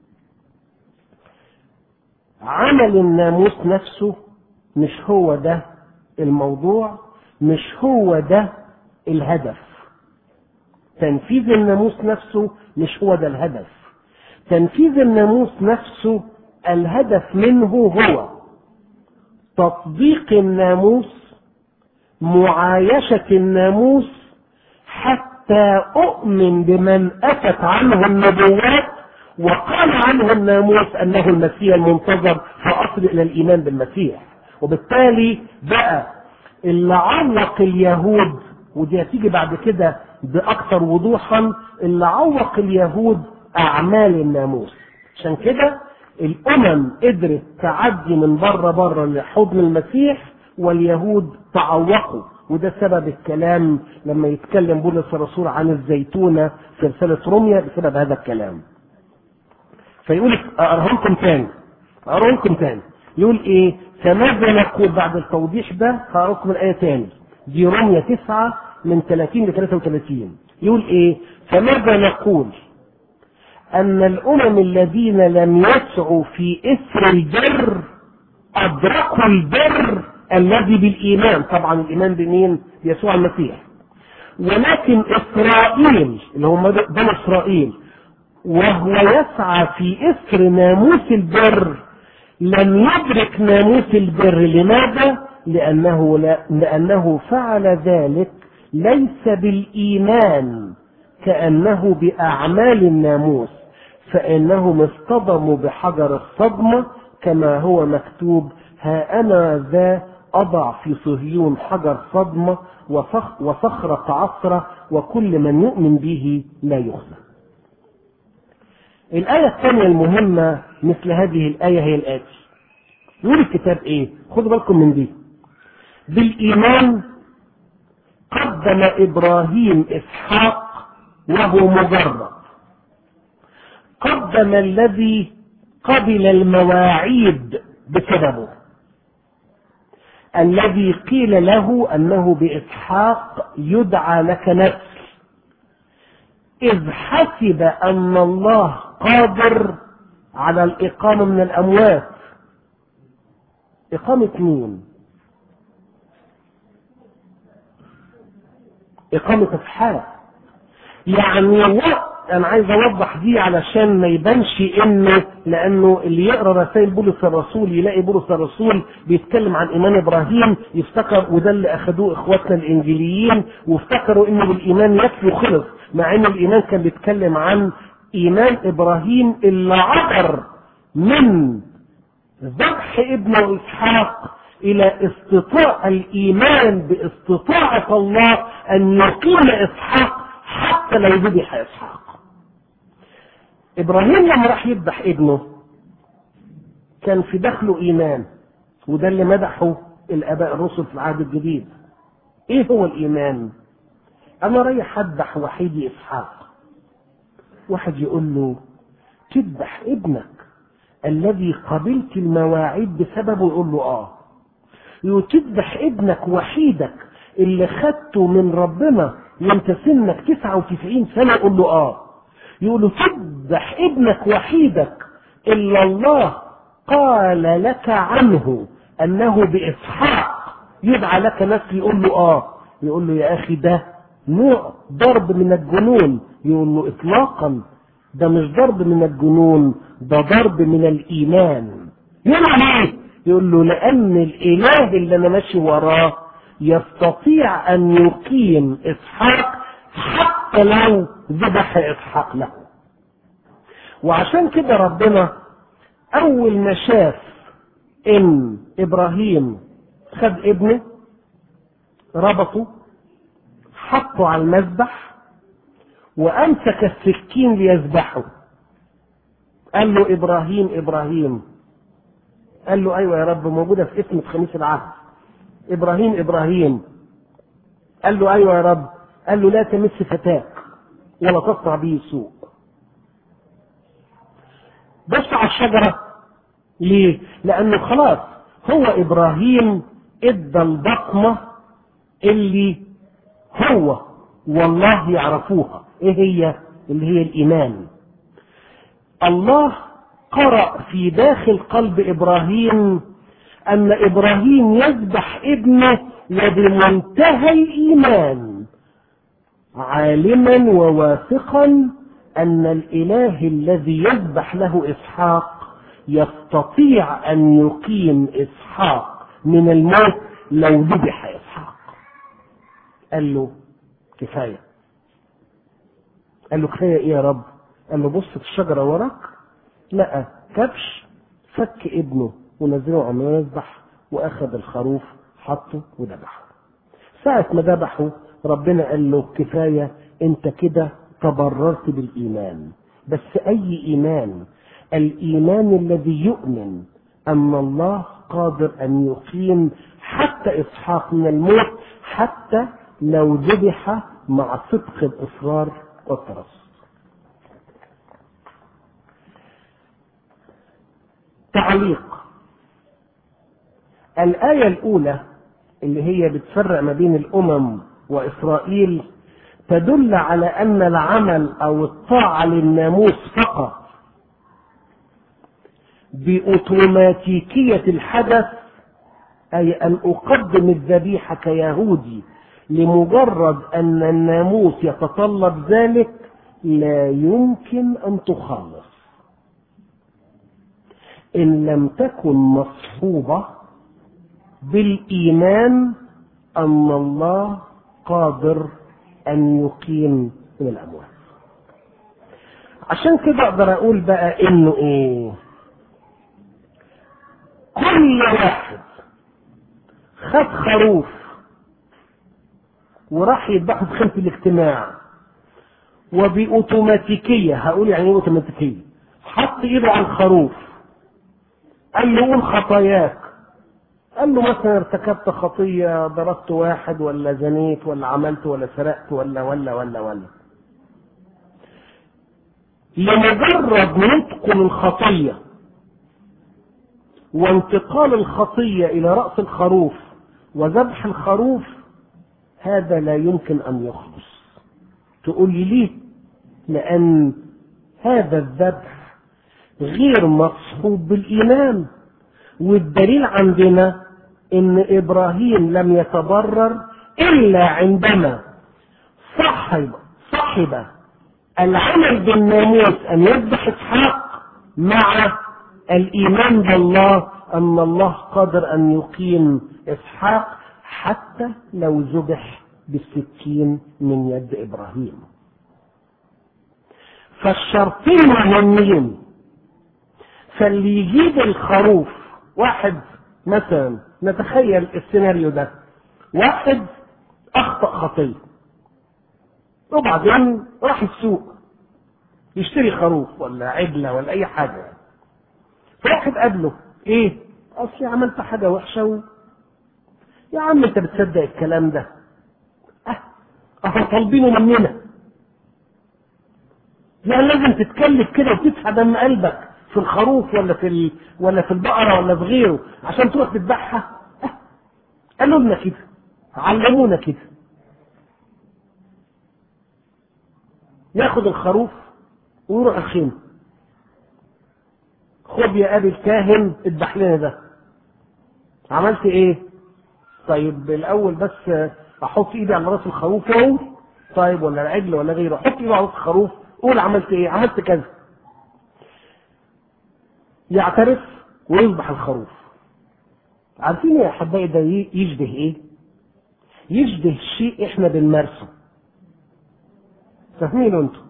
Speaker 1: عمل الناموس نفسه مش هو ده الموضوع مش هو ده الهدف تنفيذ الناموس نفسه مش هو ده الهدف تنفيذ الناموس نفسه الهدف منه هو تطبيق الناموس معايشة الناموس حتى أؤمن بمن أتت عنه النبوات وقال عنه الناموس أنه المسيح المنتظر فأصل إلى الإيمان بالمسيح وبالتالي بقى اللي عوق اليهود ودي هتيجي بعد كده بأكثر وضوحا اللي عوق اليهود أعمال الناموس عشان كده الأمم قدرت تعدي من بره بره لحضن المسيح واليهود تعوقوا وده سبب الكلام لما يتكلم بولس الرسول عن الزيتونة في رسالة روميا بسبب هذا الكلام فيقول أقرأه لكم تاني أقرأه لكم تاني يقول إيه فماذا نقول بعد التوضيح ده هقرأ لكم الآية تاني دي روميا تسعة من 30 ل 33 يقول إيه فماذا نقول أن الأمم الذين لم يسعوا في إثر البر أدركوا البر الذي بالإيمان طبعا الإيمان بمين يسوع المسيح ولكن إسرائيل اللي هم بني إسرائيل وهو يسعى في إثر ناموس البر لم يدرك ناموس البر لماذا؟ لأنه, لا لأنه فعل ذلك ليس بالإيمان كأنه بأعمال الناموس فإنهم اصطدموا بحجر الصدمة كما هو مكتوب ها أنا ذا أضع في صهيون حجر صدمة وصخ وصخرة عصرة وكل من يؤمن به لا يخزى الآية الثانية المهمة مثل هذه الآية هي الآتي يقول الكتاب إيه خدوا بالكم من دي بالإيمان قدم إبراهيم إسحاق وهو مجرد قدم الذي قبل المواعيد بسببه الذي قيل له أنه بإسحاق يدعى لك نسل إذ حسب أن الله قادر على الإقامة من الأموات إقامة مين؟ إقامة إسحاق يعني لا أنا عايز أوضح دي علشان ما يبانش إنه لأنه اللي يقرأ رسائل بولس الرسول يلاقي بولس الرسول بيتكلم عن إيمان إبراهيم يفتكر وده اللي أخدوه إخواتنا الإنجيليين وافتكروا إنه بالإيمان يكفي وخلص مع إن الإيمان كان بيتكلم عن إيمان إبراهيم اللي عبر من ذبح ابنه إسحاق إلى استطاع الإيمان باستطاعة الله أن يقيم إسحاق حتى لو ذبح إسحاق. إبراهيم لما راح يذبح ابنه كان في داخله إيمان وده اللي مدحه الآباء الرسل في العهد الجديد. إيه هو الإيمان؟ أنا رايح أذبح وحيدي إسحاق. واحد يقول له تذبح ابنك الذي قبلت المواعيد بسببه يقول له آه. وتذبح ابنك وحيدك اللي خدته من ربنا وانت سنك 99 سنة يقول له اه يقول له تذبح ابنك وحيدك الا الله قال لك عنه انه باسحاق يدعى لك نسل يقول له اه يقول له يا اخي ده نوع ضرب من الجنون يقول له اطلاقا ده مش ضرب من الجنون ده ضرب من الايمان يقول له ليه يقول له لان الاله اللي انا ماشي وراه يستطيع ان يقيم اسحاق حتى لو ذبح اسحاق له وعشان كده ربنا اول ما شاف ان ابراهيم خد ابنه ربطه حطه على المذبح وامسك السكين ليذبحه قال له ابراهيم ابراهيم قال له ايوه يا رب موجوده في اسم خميس العهد ابراهيم ابراهيم قال له ايوه يا رب قال له لا تمس فتاك ولا تصنع به سوء بص على الشجره ليه لانه خلاص هو ابراهيم ادى البصمه اللي هو والله يعرفوها ايه هي اللي هي الايمان الله قرأ في داخل قلب ابراهيم ان ابراهيم يذبح ابنه وبمنتهى الايمان عالما وواثقا ان الاله الذي يذبح له اسحاق يستطيع ان يقيم اسحاق من الموت لو ذبح اسحاق قال له كفايه قال له كفايه ايه يا رب قال له بص في الشجره وراك لقى كبش فك ابنه ونزله على المذبح واخذ الخروف حطه وذبحه ساعة ما ذبحه ربنا قال له كفاية انت كده تبررت بالايمان بس اي ايمان الايمان الذي يؤمن ان الله قادر ان يقيم حتى اسحاق من الموت حتى لو ذبح مع صدق الاصرار والترصد تعليق الآية الأولى اللي هي بتفرق ما بين الأمم وإسرائيل تدل على أن العمل أو الطاعة للناموس فقط بأوتوماتيكية الحدث أي أن أقدم الذبيحة كيهودي لمجرد أن الناموس يتطلب ذلك لا يمكن أن تخلص إن لم تكن مصحوبة بالإيمان أن الله قادر أن يقيم من الأموات عشان كده أقدر أقول بقى إنه إيه كل واحد خد خروف وراح يذبحه في خلف الاجتماع وبأوتوماتيكية هقول يعني ايه أوتوماتيكية حط إيده على الخروف قال له قول خطاياك قال له مثلا ارتكبت خطية ضربت واحد ولا زنيت ولا عملت ولا سرقت ولا ولا ولا ولا لمجرد نطق الخطية وانتقال الخطية إلى رأس الخروف وذبح الخروف هذا لا يمكن أن يخلص تقول لي ليه لأن هذا الذبح غير مصحوب بالإيمان والدليل عندنا ان ابراهيم لم يتضرر الا عندما صحب صحب العمل بالناموس ان يذبح اسحاق مع الايمان بالله ان الله قادر ان يقيم اسحاق حتى لو ذبح بالسكين من يد ابراهيم فالشرطين مهمين فاللي يجيب الخروف واحد مثلا نتخيل السيناريو ده واحد اخطا خطيه وبعدين راح السوق يشتري خروف ولا عجله ولا اي حاجه فواحد قابله ايه اصلي عملت حاجه وحشه و... يا عم انت بتصدق الكلام ده اه اهو طالبينه مننا يعني لازم تتكلف كده وتدفع دم قلبك في الخروف ولا في ال... ولا في البقره ولا في غيره عشان تروح تذبحها أه. قالوا لنا كده علمونا كده ياخد الخروف ويروح الخيمة خد يا ابي الكاهن اذبح لنا ده عملت ايه طيب الاول بس احط ايدي على راس الخروف واقول طيب ولا العجل ولا غيره حط ايده على راس الخروف قول عملت ايه عملت كذا يعترف ويذبح الخروف عارفين يا احبائي ده يشبه ايه يشبه شيء احنا بنمارسه فاهمين انتوا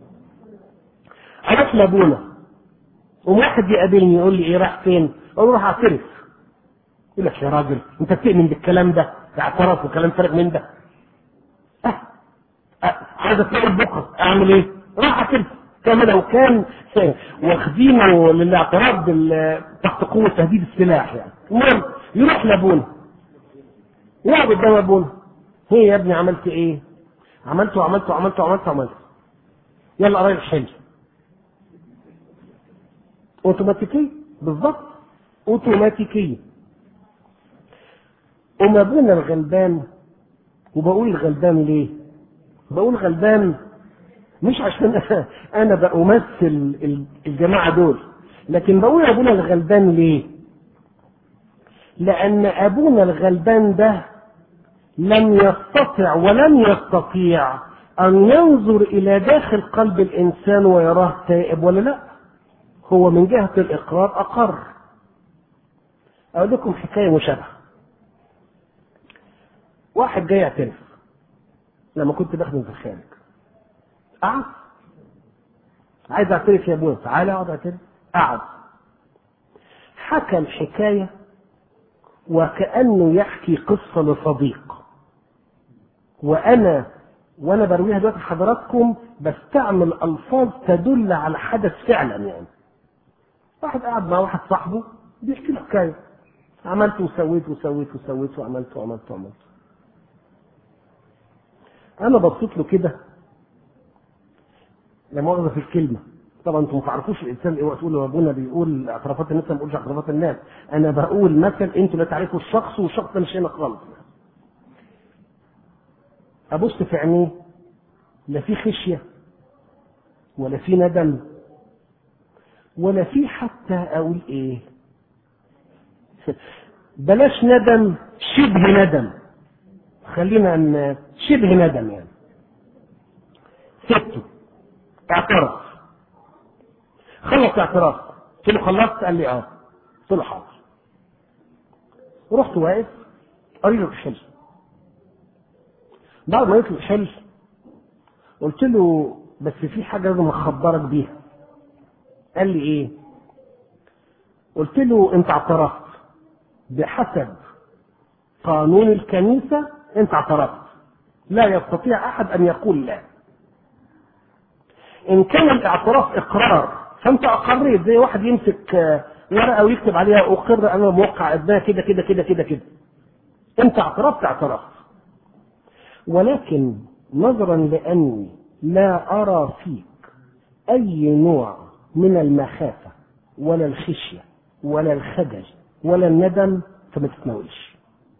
Speaker 1: اروح لابونا وواحد يقابلني يقول لي ايه رايح فين اقول له راح اعترف يقول لك يا راجل انت بتؤمن بالكلام ده اعتراف وكلام فارغ من ده أه. أه. عايز اتنقل بكره اعمل ايه راح اعترف كما لو كان واخدينه للاعتراف بال- تحت قوه تهديد السلاح يعني المهم يروح لابونا يقعد قدام ابونا هي يا ابني عملت ايه عملت وعملت وعملت وعملت وعملت يلا قرايب حلو اوتوماتيكية بالظبط اوتوماتيكية وما بين الغلبان وبقول الغلبان ليه بقول غلبان مش عشان انا بمثل الجماعة دول لكن بقول ابونا الغلبان ليه لان ابونا الغلبان ده لم يستطع ولم يستطيع ان ينظر الى داخل قلب الانسان ويراه تائب ولا لا هو من جهة الاقرار اقر اقول لكم حكاية مشابهة واحد جاي يعترف لما كنت بخدم في الخارج قعد عايز اعترف يا ابويا تعالى اقعد اعترف قعد حكى الحكاية وكأنه يحكي قصة لصديق وأنا وأنا برويها دلوقتي لحضراتكم بستعمل ألفاظ تدل على حدث فعلا يعني واحد قاعد مع واحد صاحبه بيحكي له حكاية عملت وسويت وسويت وسويت وعملت وعملت وعملت أنا بصيت له كده لا مؤاخذة في الكلمة طبعا انتم ما تعرفوش الانسان اوعى تقولوا ابونا بيقول اعترافات الناس ما بقولش اعترافات الناس انا بقول مثل انتوا لا تعرفوا الشخص والشخص ده مش هنا خالص ابص في عينيه لا في خشيه ولا في ندم ولا في حتى اقول ايه بلاش ندم شبه ندم خلينا ان شبه ندم يعني سبته اعترف خلص اعتراف قلت له خلصت قال لي اه قلت له حاضر رحت واقف قريب الحل بعد ما يطلع الحل قلت له بس في حاجه لازم اخبرك بيها قال لي ايه قلت له انت اعترفت بحسب قانون الكنيسه انت اعترفت لا يستطيع احد ان يقول لا ان كان الاعتراف اقرار فانت اقريت زي واحد يمسك آه، ورقه ويكتب عليها اقر انا موقع ابنها كده كده كده كده كده انت اعترفت اعترفت ولكن نظرا لاني لا ارى فيك اي نوع من المخافه ولا الخشيه ولا الخجل ولا الندم فما تتناولش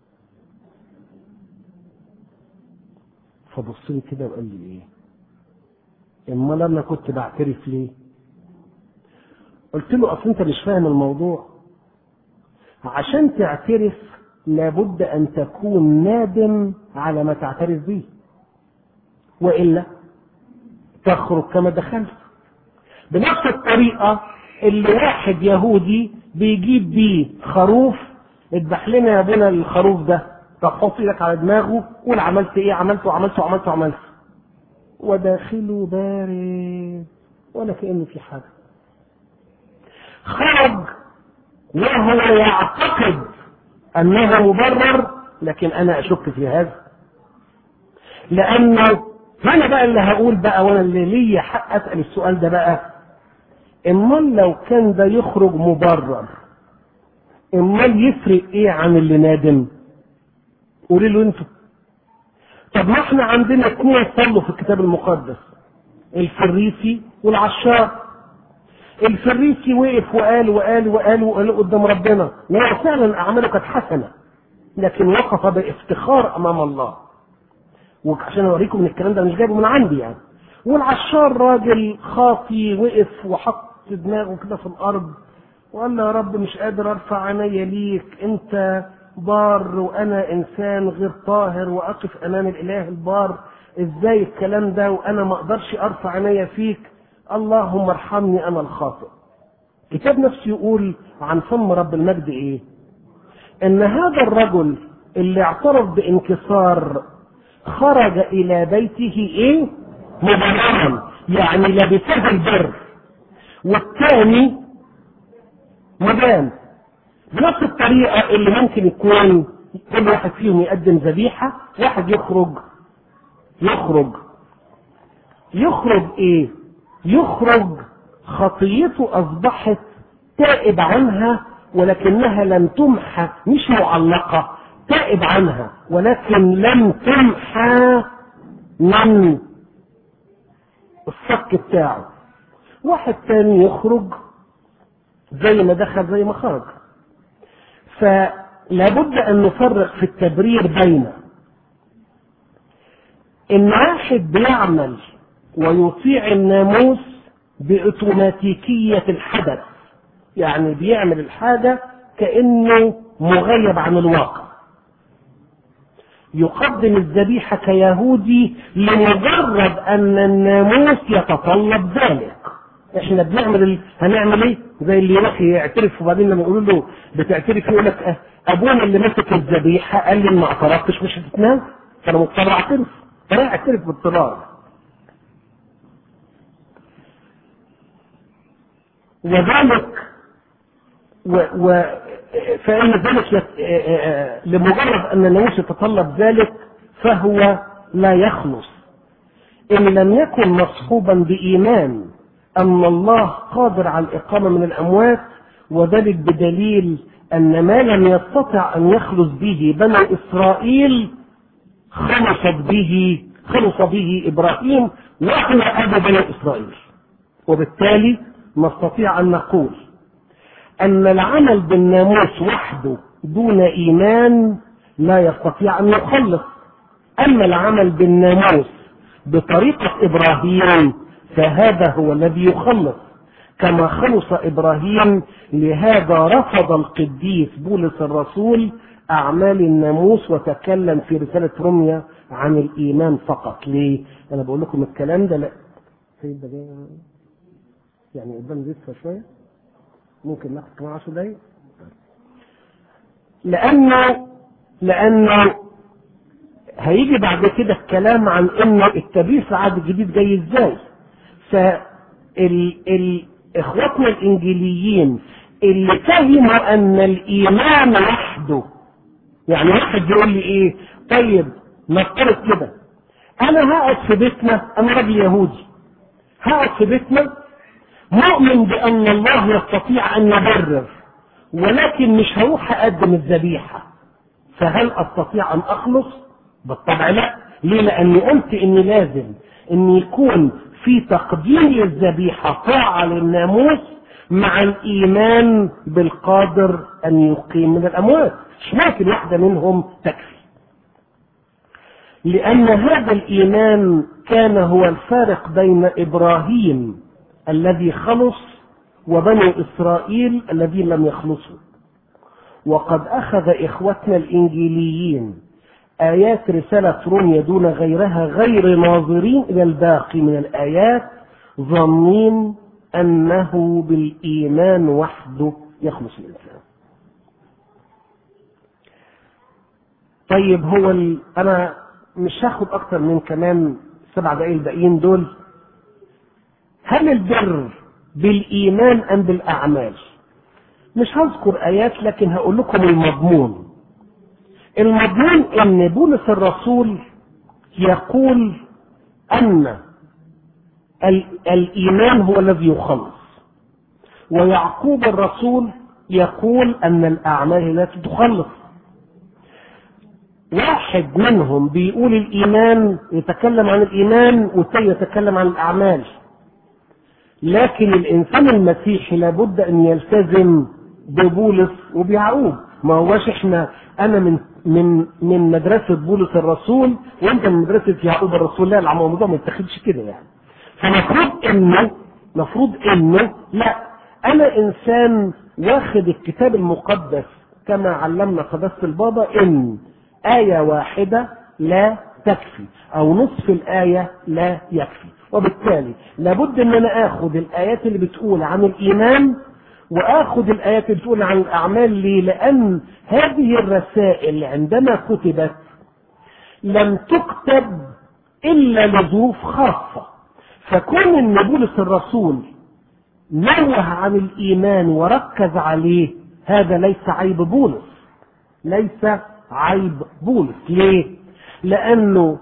Speaker 1: فبص لي كده وقال لي ايه امال انا كنت بعترف ليه قلت له اصل انت مش فاهم الموضوع عشان تعترف لابد ان تكون نادم على ما تعترف به والا تخرج كما دخلت بنفس الطريقه اللي واحد يهودي بيجيب بيه خروف اذبح لنا يا ابونا الخروف ده طب حط ايدك على دماغه قول عملت ايه عملت وعملت وعملت وعملت وداخله بارد ولا كأنه في حاجة خرج وهو يعتقد أنه مبرر لكن أنا أشك في هذا لأنه أنا بقى اللي هقول بقى وأنا اللي ليا حق أسأل السؤال ده بقى امال لو كان ده يخرج مبرر امال يفرق ايه عن اللي نادم قولي له انتوا طب ما احنا عندنا اثنين صلوا في الكتاب المقدس الفريسي والعشار الفريسي وقف وقال وقال وقال وقال قدام ربنا لو فعلا اعماله كانت حسنه لكن وقف بافتخار امام الله وعشان اوريكم ان الكلام ده مش جايبه من عندي يعني والعشار راجل خاطي وقف وحط دماغه كده في الارض وقال له يا رب مش قادر ارفع عيني ليك انت بار وانا انسان غير طاهر واقف امام الاله البار ازاي الكلام ده وانا ما اقدرش ارفع عيني فيك اللهم ارحمني انا الخاطئ كتاب نفسه يقول عن فم رب المجد ايه ان هذا الرجل اللي اعترف بانكسار خرج الى بيته ايه مبررا يعني لبسه البر والثاني مدان بنفس الطريقة اللي ممكن يكون كل واحد فيهم يقدم ذبيحة واحد يخرج يخرج يخرج ايه يخرج خطيته اصبحت تائب عنها ولكنها لم تمحى مش معلقة تائب عنها ولكن لم تمحى من الصك بتاعه واحد تاني يخرج زي ما دخل زي ما خرج فلابد ان نفرق في التبرير بين ان واحد بيعمل ويطيع الناموس باوتوماتيكية الحدث يعني بيعمل الحاجة كأنه مغيب عن الواقع يقدم الذبيحة كيهودي لمجرد أن الناموس يتطلب ذلك احنا بنعمل ال... هنعمل ايه زي اللي يروح يعترف وبعدين لما يقولوا له بتعترف يقول لك اه ابونا اللي مسك الذبيحه قال لي ما اعترفتش مش هتتنام فانا مضطر اعترف فانا اعترف باضطرار وذلك و... و... فإن ذلك يت... لمجرد أن الناموس يتطلب ذلك فهو لا يخلص إن لم يكن مصحوبا بإيمان أن الله قادر على الإقامة من الأموات وذلك بدليل أن ما لم يستطع أن يخلص به بنو إسرائيل خلصت به خلص به إبراهيم وهو أبو بني إسرائيل وبالتالي نستطيع أن نقول أن العمل بالناموس وحده دون إيمان لا يستطيع أن يخلص أما العمل بالناموس بطريقة إبراهيم فهذا هو الذي يخلص كما خلص إبراهيم لهذا رفض القديس بولس الرسول أعمال الناموس وتكلم في رسالة روميا عن الإيمان فقط ليه؟ أنا بقول لكم الكلام ده لا سيد ده جاي يعني قدام لسه شوية ممكن ناخد كمان 10 دقايق لأنه لأنه هيجي بعد كده الكلام عن ان التبرير في العهد الجديد جاي ازاي فال ال اخواتنا الانجيليين اللي فهموا ان الايمان وحده يعني واحد يقول لي ايه طيب نفترض كده انا هقعد في بيتنا انا راجل يهودي هقعد في بيتنا مؤمن بان الله يستطيع ان يبرر ولكن مش هروح اقدم الذبيحه فهل استطيع ان اخلص بالطبع لا ليه لاني قلت ان لازم ان يكون في تقديم للذبيحه طاعه للناموس مع الايمان بالقادر ان يقيم من الاموات مش ممكن واحده منهم تكفي لان هذا الايمان كان هو الفارق بين ابراهيم الذي خلص وبني اسرائيل الذين لم يخلصوا وقد اخذ اخوتنا الانجيليين آيات رسالة روميا دون غيرها غير ناظرين إلى الباقي من الآيات ظنين أنه بالإيمان وحده يخلص الإنسان طيب هو ال... أنا مش هاخد أكتر من كمان سبع دقايق الباقيين دول هل البر بالإيمان أم بالأعمال؟ مش هذكر آيات لكن هقول لكم المضمون المضمون ان بولس الرسول يقول ان الايمان هو الذي يخلص ويعقوب الرسول يقول ان الاعمال لا تخلص واحد منهم بيقول الايمان يتكلم عن الايمان والثاني يتكلم عن الاعمال لكن الانسان المسيحي لابد ان يلتزم ببولس وبيعقوب ما هوش احنا انا من من من مدرسه بولس الرسول وانت من مدرسه يعقوب الرسول لا الموضوع ما يتاخدش كده يعني فمفروض انه مفروض انه لا انا انسان واخد الكتاب المقدس كما علمنا قداسه البابا ان ايه واحده لا تكفي او نصف الايه لا يكفي وبالتالي لابد ان انا اخد الايات اللي بتقول عن الايمان واخد الايات اللي بتقول عن الاعمال ليه لان هذه الرسائل عندما كتبت لم تكتب الا لظروف خاصه فكون ان بولس الرسول نوه عن الايمان وركز عليه هذا ليس عيب بولس ليس عيب بولس ليه لانه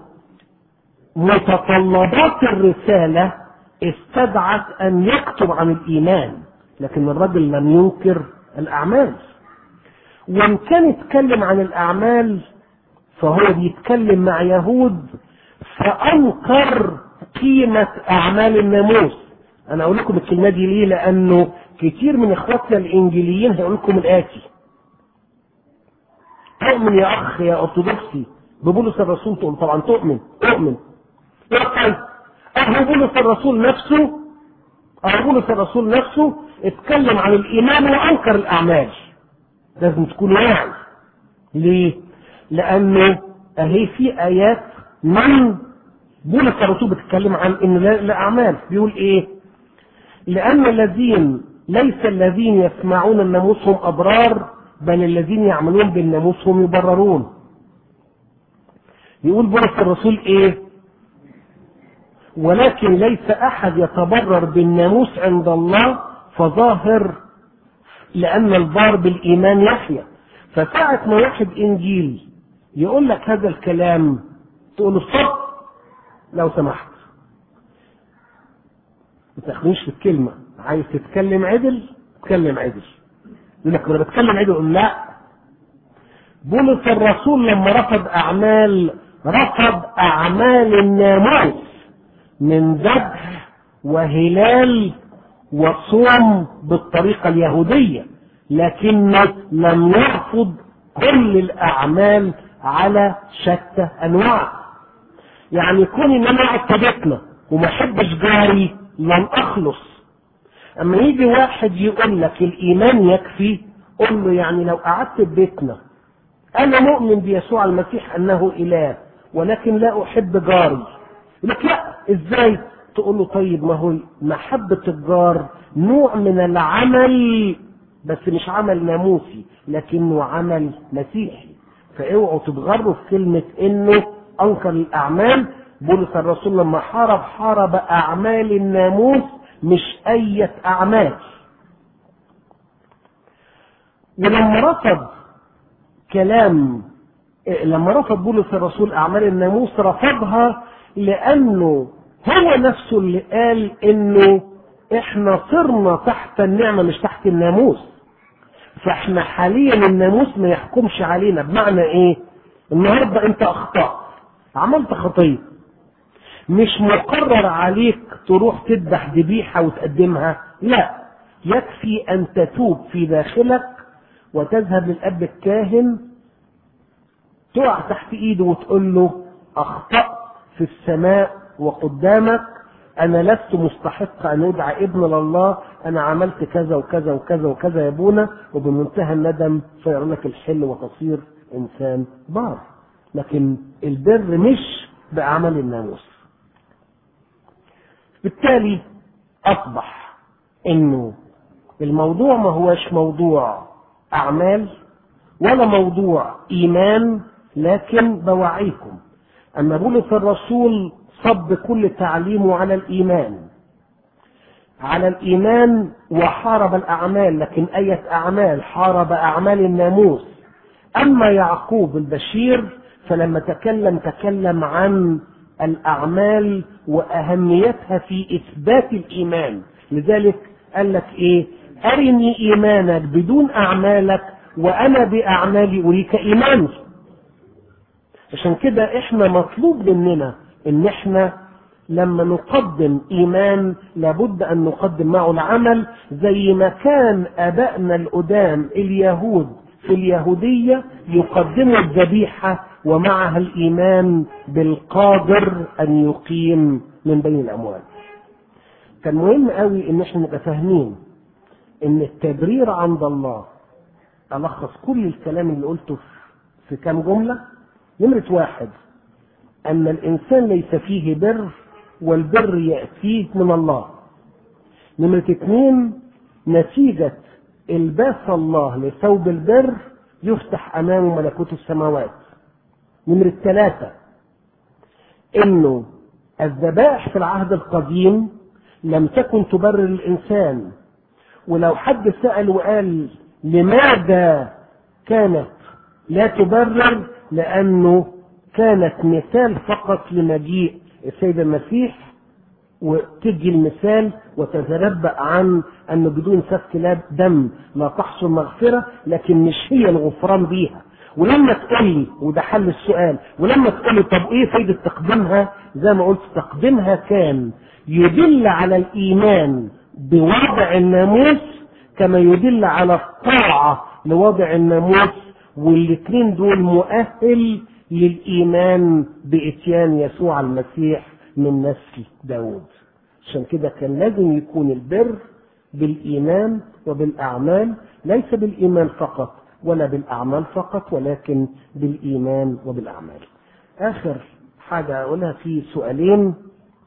Speaker 1: متطلبات الرساله استدعت ان يكتب عن الايمان لكن الرجل لم ينكر الاعمال وان كان يتكلم عن الاعمال فهو بيتكلم مع يهود فانكر قيمه اعمال الناموس انا اقول لكم الكلمه دي ليه لانه كتير من اخواتنا الانجيليين هيقول لكم الاتي تؤمن يا اخ يا ارثوذكسي ببولس الرسول تقول طبعا تؤمن تؤمن طيب اهو بولس الرسول نفسه اهو بولس الرسول نفسه اتكلم عن الايمان وانكر الاعمال لازم تكون واعي ليه لانه اهي في ايات من بولس الرسول بتتكلم عن ان لا لا اعمال بيقول ايه لان الذين ليس الذين يسمعون الناموس هم ابرار بل الذين يعملون بالناموس هم يبررون يقول بولس الرسول ايه ولكن ليس احد يتبرر بالناموس عند الله فظاهر لان البار بالايمان يحيى فساعة ما واحد انجيل يقول لك هذا الكلام تقول له stop لو سمحت ما تاخدنيش في الكلمة عايز تتكلم عدل اتكلم عدل يقول لك انا بتكلم عدل يقول لا بولس الرسول لما رفض اعمال رفض اعمال الناموس من ذبح وهلال وصوم بالطريقة اليهودية لكنه لم يرفض كل الأعمال على شتى أنواع يعني كون إن أنا قاعد في بيتنا وما أحبش جاري لن أخلص أما يجي واحد يقول لك الإيمان يكفي قل له يعني لو قعدت في بيتنا أنا مؤمن بيسوع المسيح أنه إله ولكن لا أحب جاري يقول لك لا إزاي تقول له طيب ما هو محبة الجار نوع من العمل بس مش عمل ناموسي لكنه عمل مسيحي فاوعوا تتغروا في كلمة انه انكر الاعمال بولس الرسول لما حارب حارب اعمال الناموس مش اية اعمال ولما رفض كلام لما رفض بولس الرسول اعمال الناموس رفضها لانه هو نفسه اللي قال انه احنا صرنا تحت النعمه مش تحت الناموس فاحنا حاليا الناموس ما يحكمش علينا بمعنى ايه النهارده انت اخطات عملت خطيه مش مقرر عليك تروح تذبح ذبيحه وتقدمها لا يكفي ان تتوب في داخلك وتذهب للاب الكاهن تقع تحت ايده وتقول له اخطات في السماء وقدامك انا لست مستحق ان ادعى ابن لله انا عملت كذا وكذا وكذا وكذا يا ابونا وبمنتهى الندم صير لك الحل وتصير انسان بار لكن البر مش باعمال الناموس بالتالي اصبح انه الموضوع ما هوش موضوع اعمال ولا موضوع ايمان لكن بوعيكم ان بولس الرسول صب كل تعليمه على الإيمان على الإيمان وحارب الأعمال لكن أية أعمال حارب أعمال الناموس أما يعقوب البشير فلما تكلم تكلم عن الأعمال وأهميتها في إثبات الإيمان لذلك قال لك إيه أرني إيمانك بدون أعمالك وأنا بأعمالي أريك إيماني عشان كده إحنا مطلوب مننا ان احنا لما نقدم ايمان لابد ان نقدم معه العمل زي ما كان ابائنا القدام اليهود في اليهودية يقدموا الذبيحة ومعها الإيمان بالقادر أن يقيم من بين الأموات كان مهم قوي إن احنا نبقى فاهمين إن التبرير عند الله ألخص كل الكلام اللي قلته في كام جملة نمرة واحد أن الإنسان ليس فيه بر والبر يأتيه من الله نمرة اثنين نتيجة الباس الله لثوب البر يفتح أمامه ملكوت السماوات نمرة ثلاثة إنه الذبائح في العهد القديم لم تكن تبرر الإنسان ولو حد سأل وقال لماذا كانت لا تبرر لأنه كانت مثال فقط لمجيء السيد المسيح وتجي المثال وتتنبأ عن أنه بدون سفك دم لا تحصل مغفرة لكن مش هي الغفران بيها ولما تقول لي وده حل السؤال ولما تقول لي طب ايه فايدة تقديمها زي ما قلت تقديمها كان يدل على الإيمان بوضع الناموس كما يدل على الطاعة لوضع الناموس والاثنين دول مؤهل للإيمان بإتيان يسوع المسيح من نسل داود عشان كده كان لازم يكون البر بالإيمان وبالأعمال ليس بالإيمان فقط ولا بالأعمال فقط ولكن بالإيمان وبالأعمال آخر حاجة أقولها في سؤالين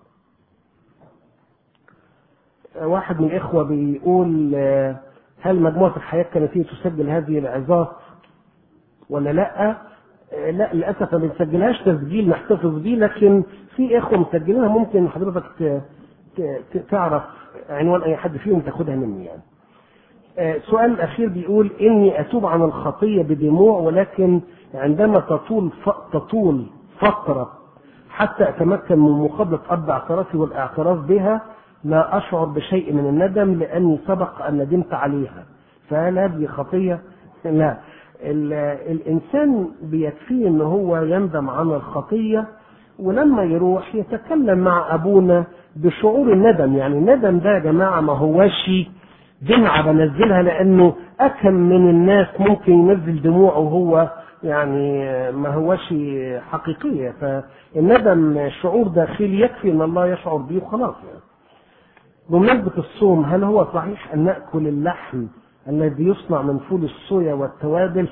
Speaker 1: واحد من الإخوة بيقول هل مجموعة الحياة الكنسية تسجل هذه العظات ولا لا؟ لا للاسف ما بنسجلهاش تسجيل نحتفظ بيه لكن في اخوه مسجلينها ممكن حضرتك تعرف عنوان اي حد فيهم تاخدها مني يعني. السؤال الاخير بيقول اني اتوب عن الخطيه بدموع ولكن عندما تطول تطول فتره حتى اتمكن من مقابله ارض اعترافي والاعتراف بها لا اشعر بشيء من الندم لاني سبق ان ندمت عليها فهل هذه خطيه؟ لا الانسان بيكفيه ان هو يندم عن الخطيه ولما يروح يتكلم مع ابونا بشعور الندم يعني الندم ده يا جماعه ما هوش دمعه بنزلها لانه اكم من الناس ممكن ينزل دموعه وهو يعني ما هوش حقيقيه فالندم شعور داخلي يكفي ان الله يشعر به وخلاص يعني. بمناسبه الصوم هل هو صحيح ان ناكل اللحم الذي يصنع من فول الصويا والتوابل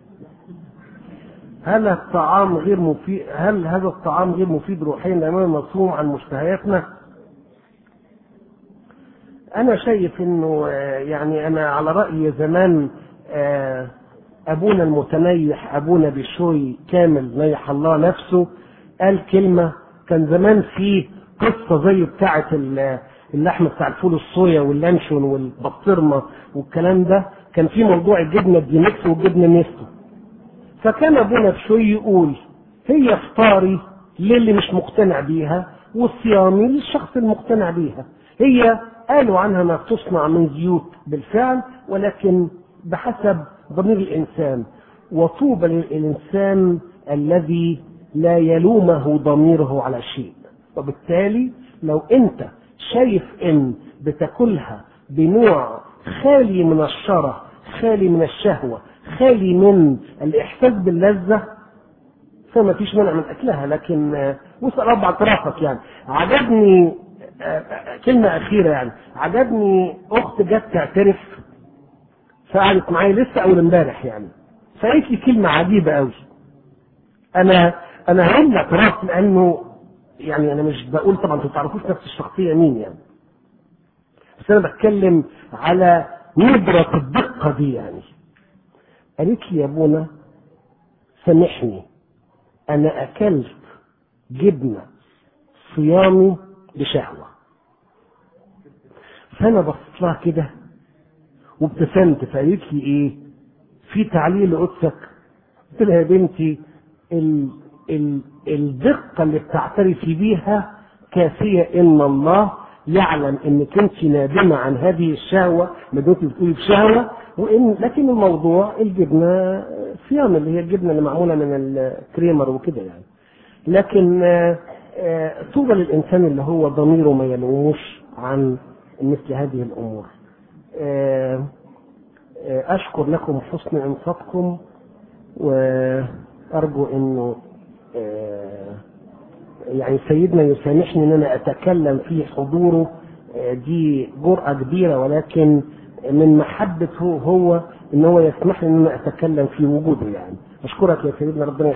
Speaker 1: هل الطعام غير مفيد هل هذا الطعام غير مفيد روحيا لاننا نصوم عن مشتهياتنا؟ انا شايف انه يعني انا على راي زمان ابونا المتنيح ابونا بشوي كامل نيح الله نفسه قال كلمه كان زمان في قصه زي بتاعه اللحم بتاع الفول الصويا واللانشون والبسطرمه والكلام ده كان في موضوع الجبنه الديمكس والجبنه نستو فكان ابونا بشوي يقول هي افطاري للي مش مقتنع بيها وصيامي للشخص المقتنع بيها هي قالوا عنها ما تصنع من زيوت بالفعل ولكن بحسب ضمير الانسان وطوبى للانسان الذي لا يلومه ضميره على شيء وبالتالي لو انت شايف ان بتاكلها بنوع خالي من الشره خالي من الشهوه خالي من الاحساس باللذه فما فيش مانع من اكلها لكن واسال رب اعترافك يعني عجبني كلمه اخيره يعني عجبني اخت جت تعترف فقعدت معايا لسه اول امبارح يعني فقالت لي كلمه عجيبه قوي انا انا هقول اعتراف لانه يعني انا مش بقول طبعا انتوا تعرفوش نفس الشخصيه مين يعني بس انا بتكلم على ندرة الدقة دي يعني قالت لي يا ابونا سامحني انا اكلت جبنة صيامي بشهوة فانا بصيت لها كده وابتسمت فقالت لي ايه في تعليل لقدسك قلت لها يا بنتي ال ال الدقة اللي بتعترفي بيها كافية ان الله يعلم انك انت نادمة عن هذه الشهوة ما دمت بتقولي بشهوة وان لكن الموضوع الجبنة صيام اللي هي الجبنة اللي معمولة من الكريمر وكده يعني لكن طوبى للانسان اللي هو ضميره ما يلوموش عن مثل هذه الامور آه، أشكر لكم حسن إنصاتكم وأرجو إنه آه، يعني سيدنا يسامحني إن أنا أتكلم في حضوره آه، دي جرأة كبيرة ولكن من محبته هو إن هو يسمح لي إن أنا أتكلم في وجوده يعني أشكرك يا سيدنا ربنا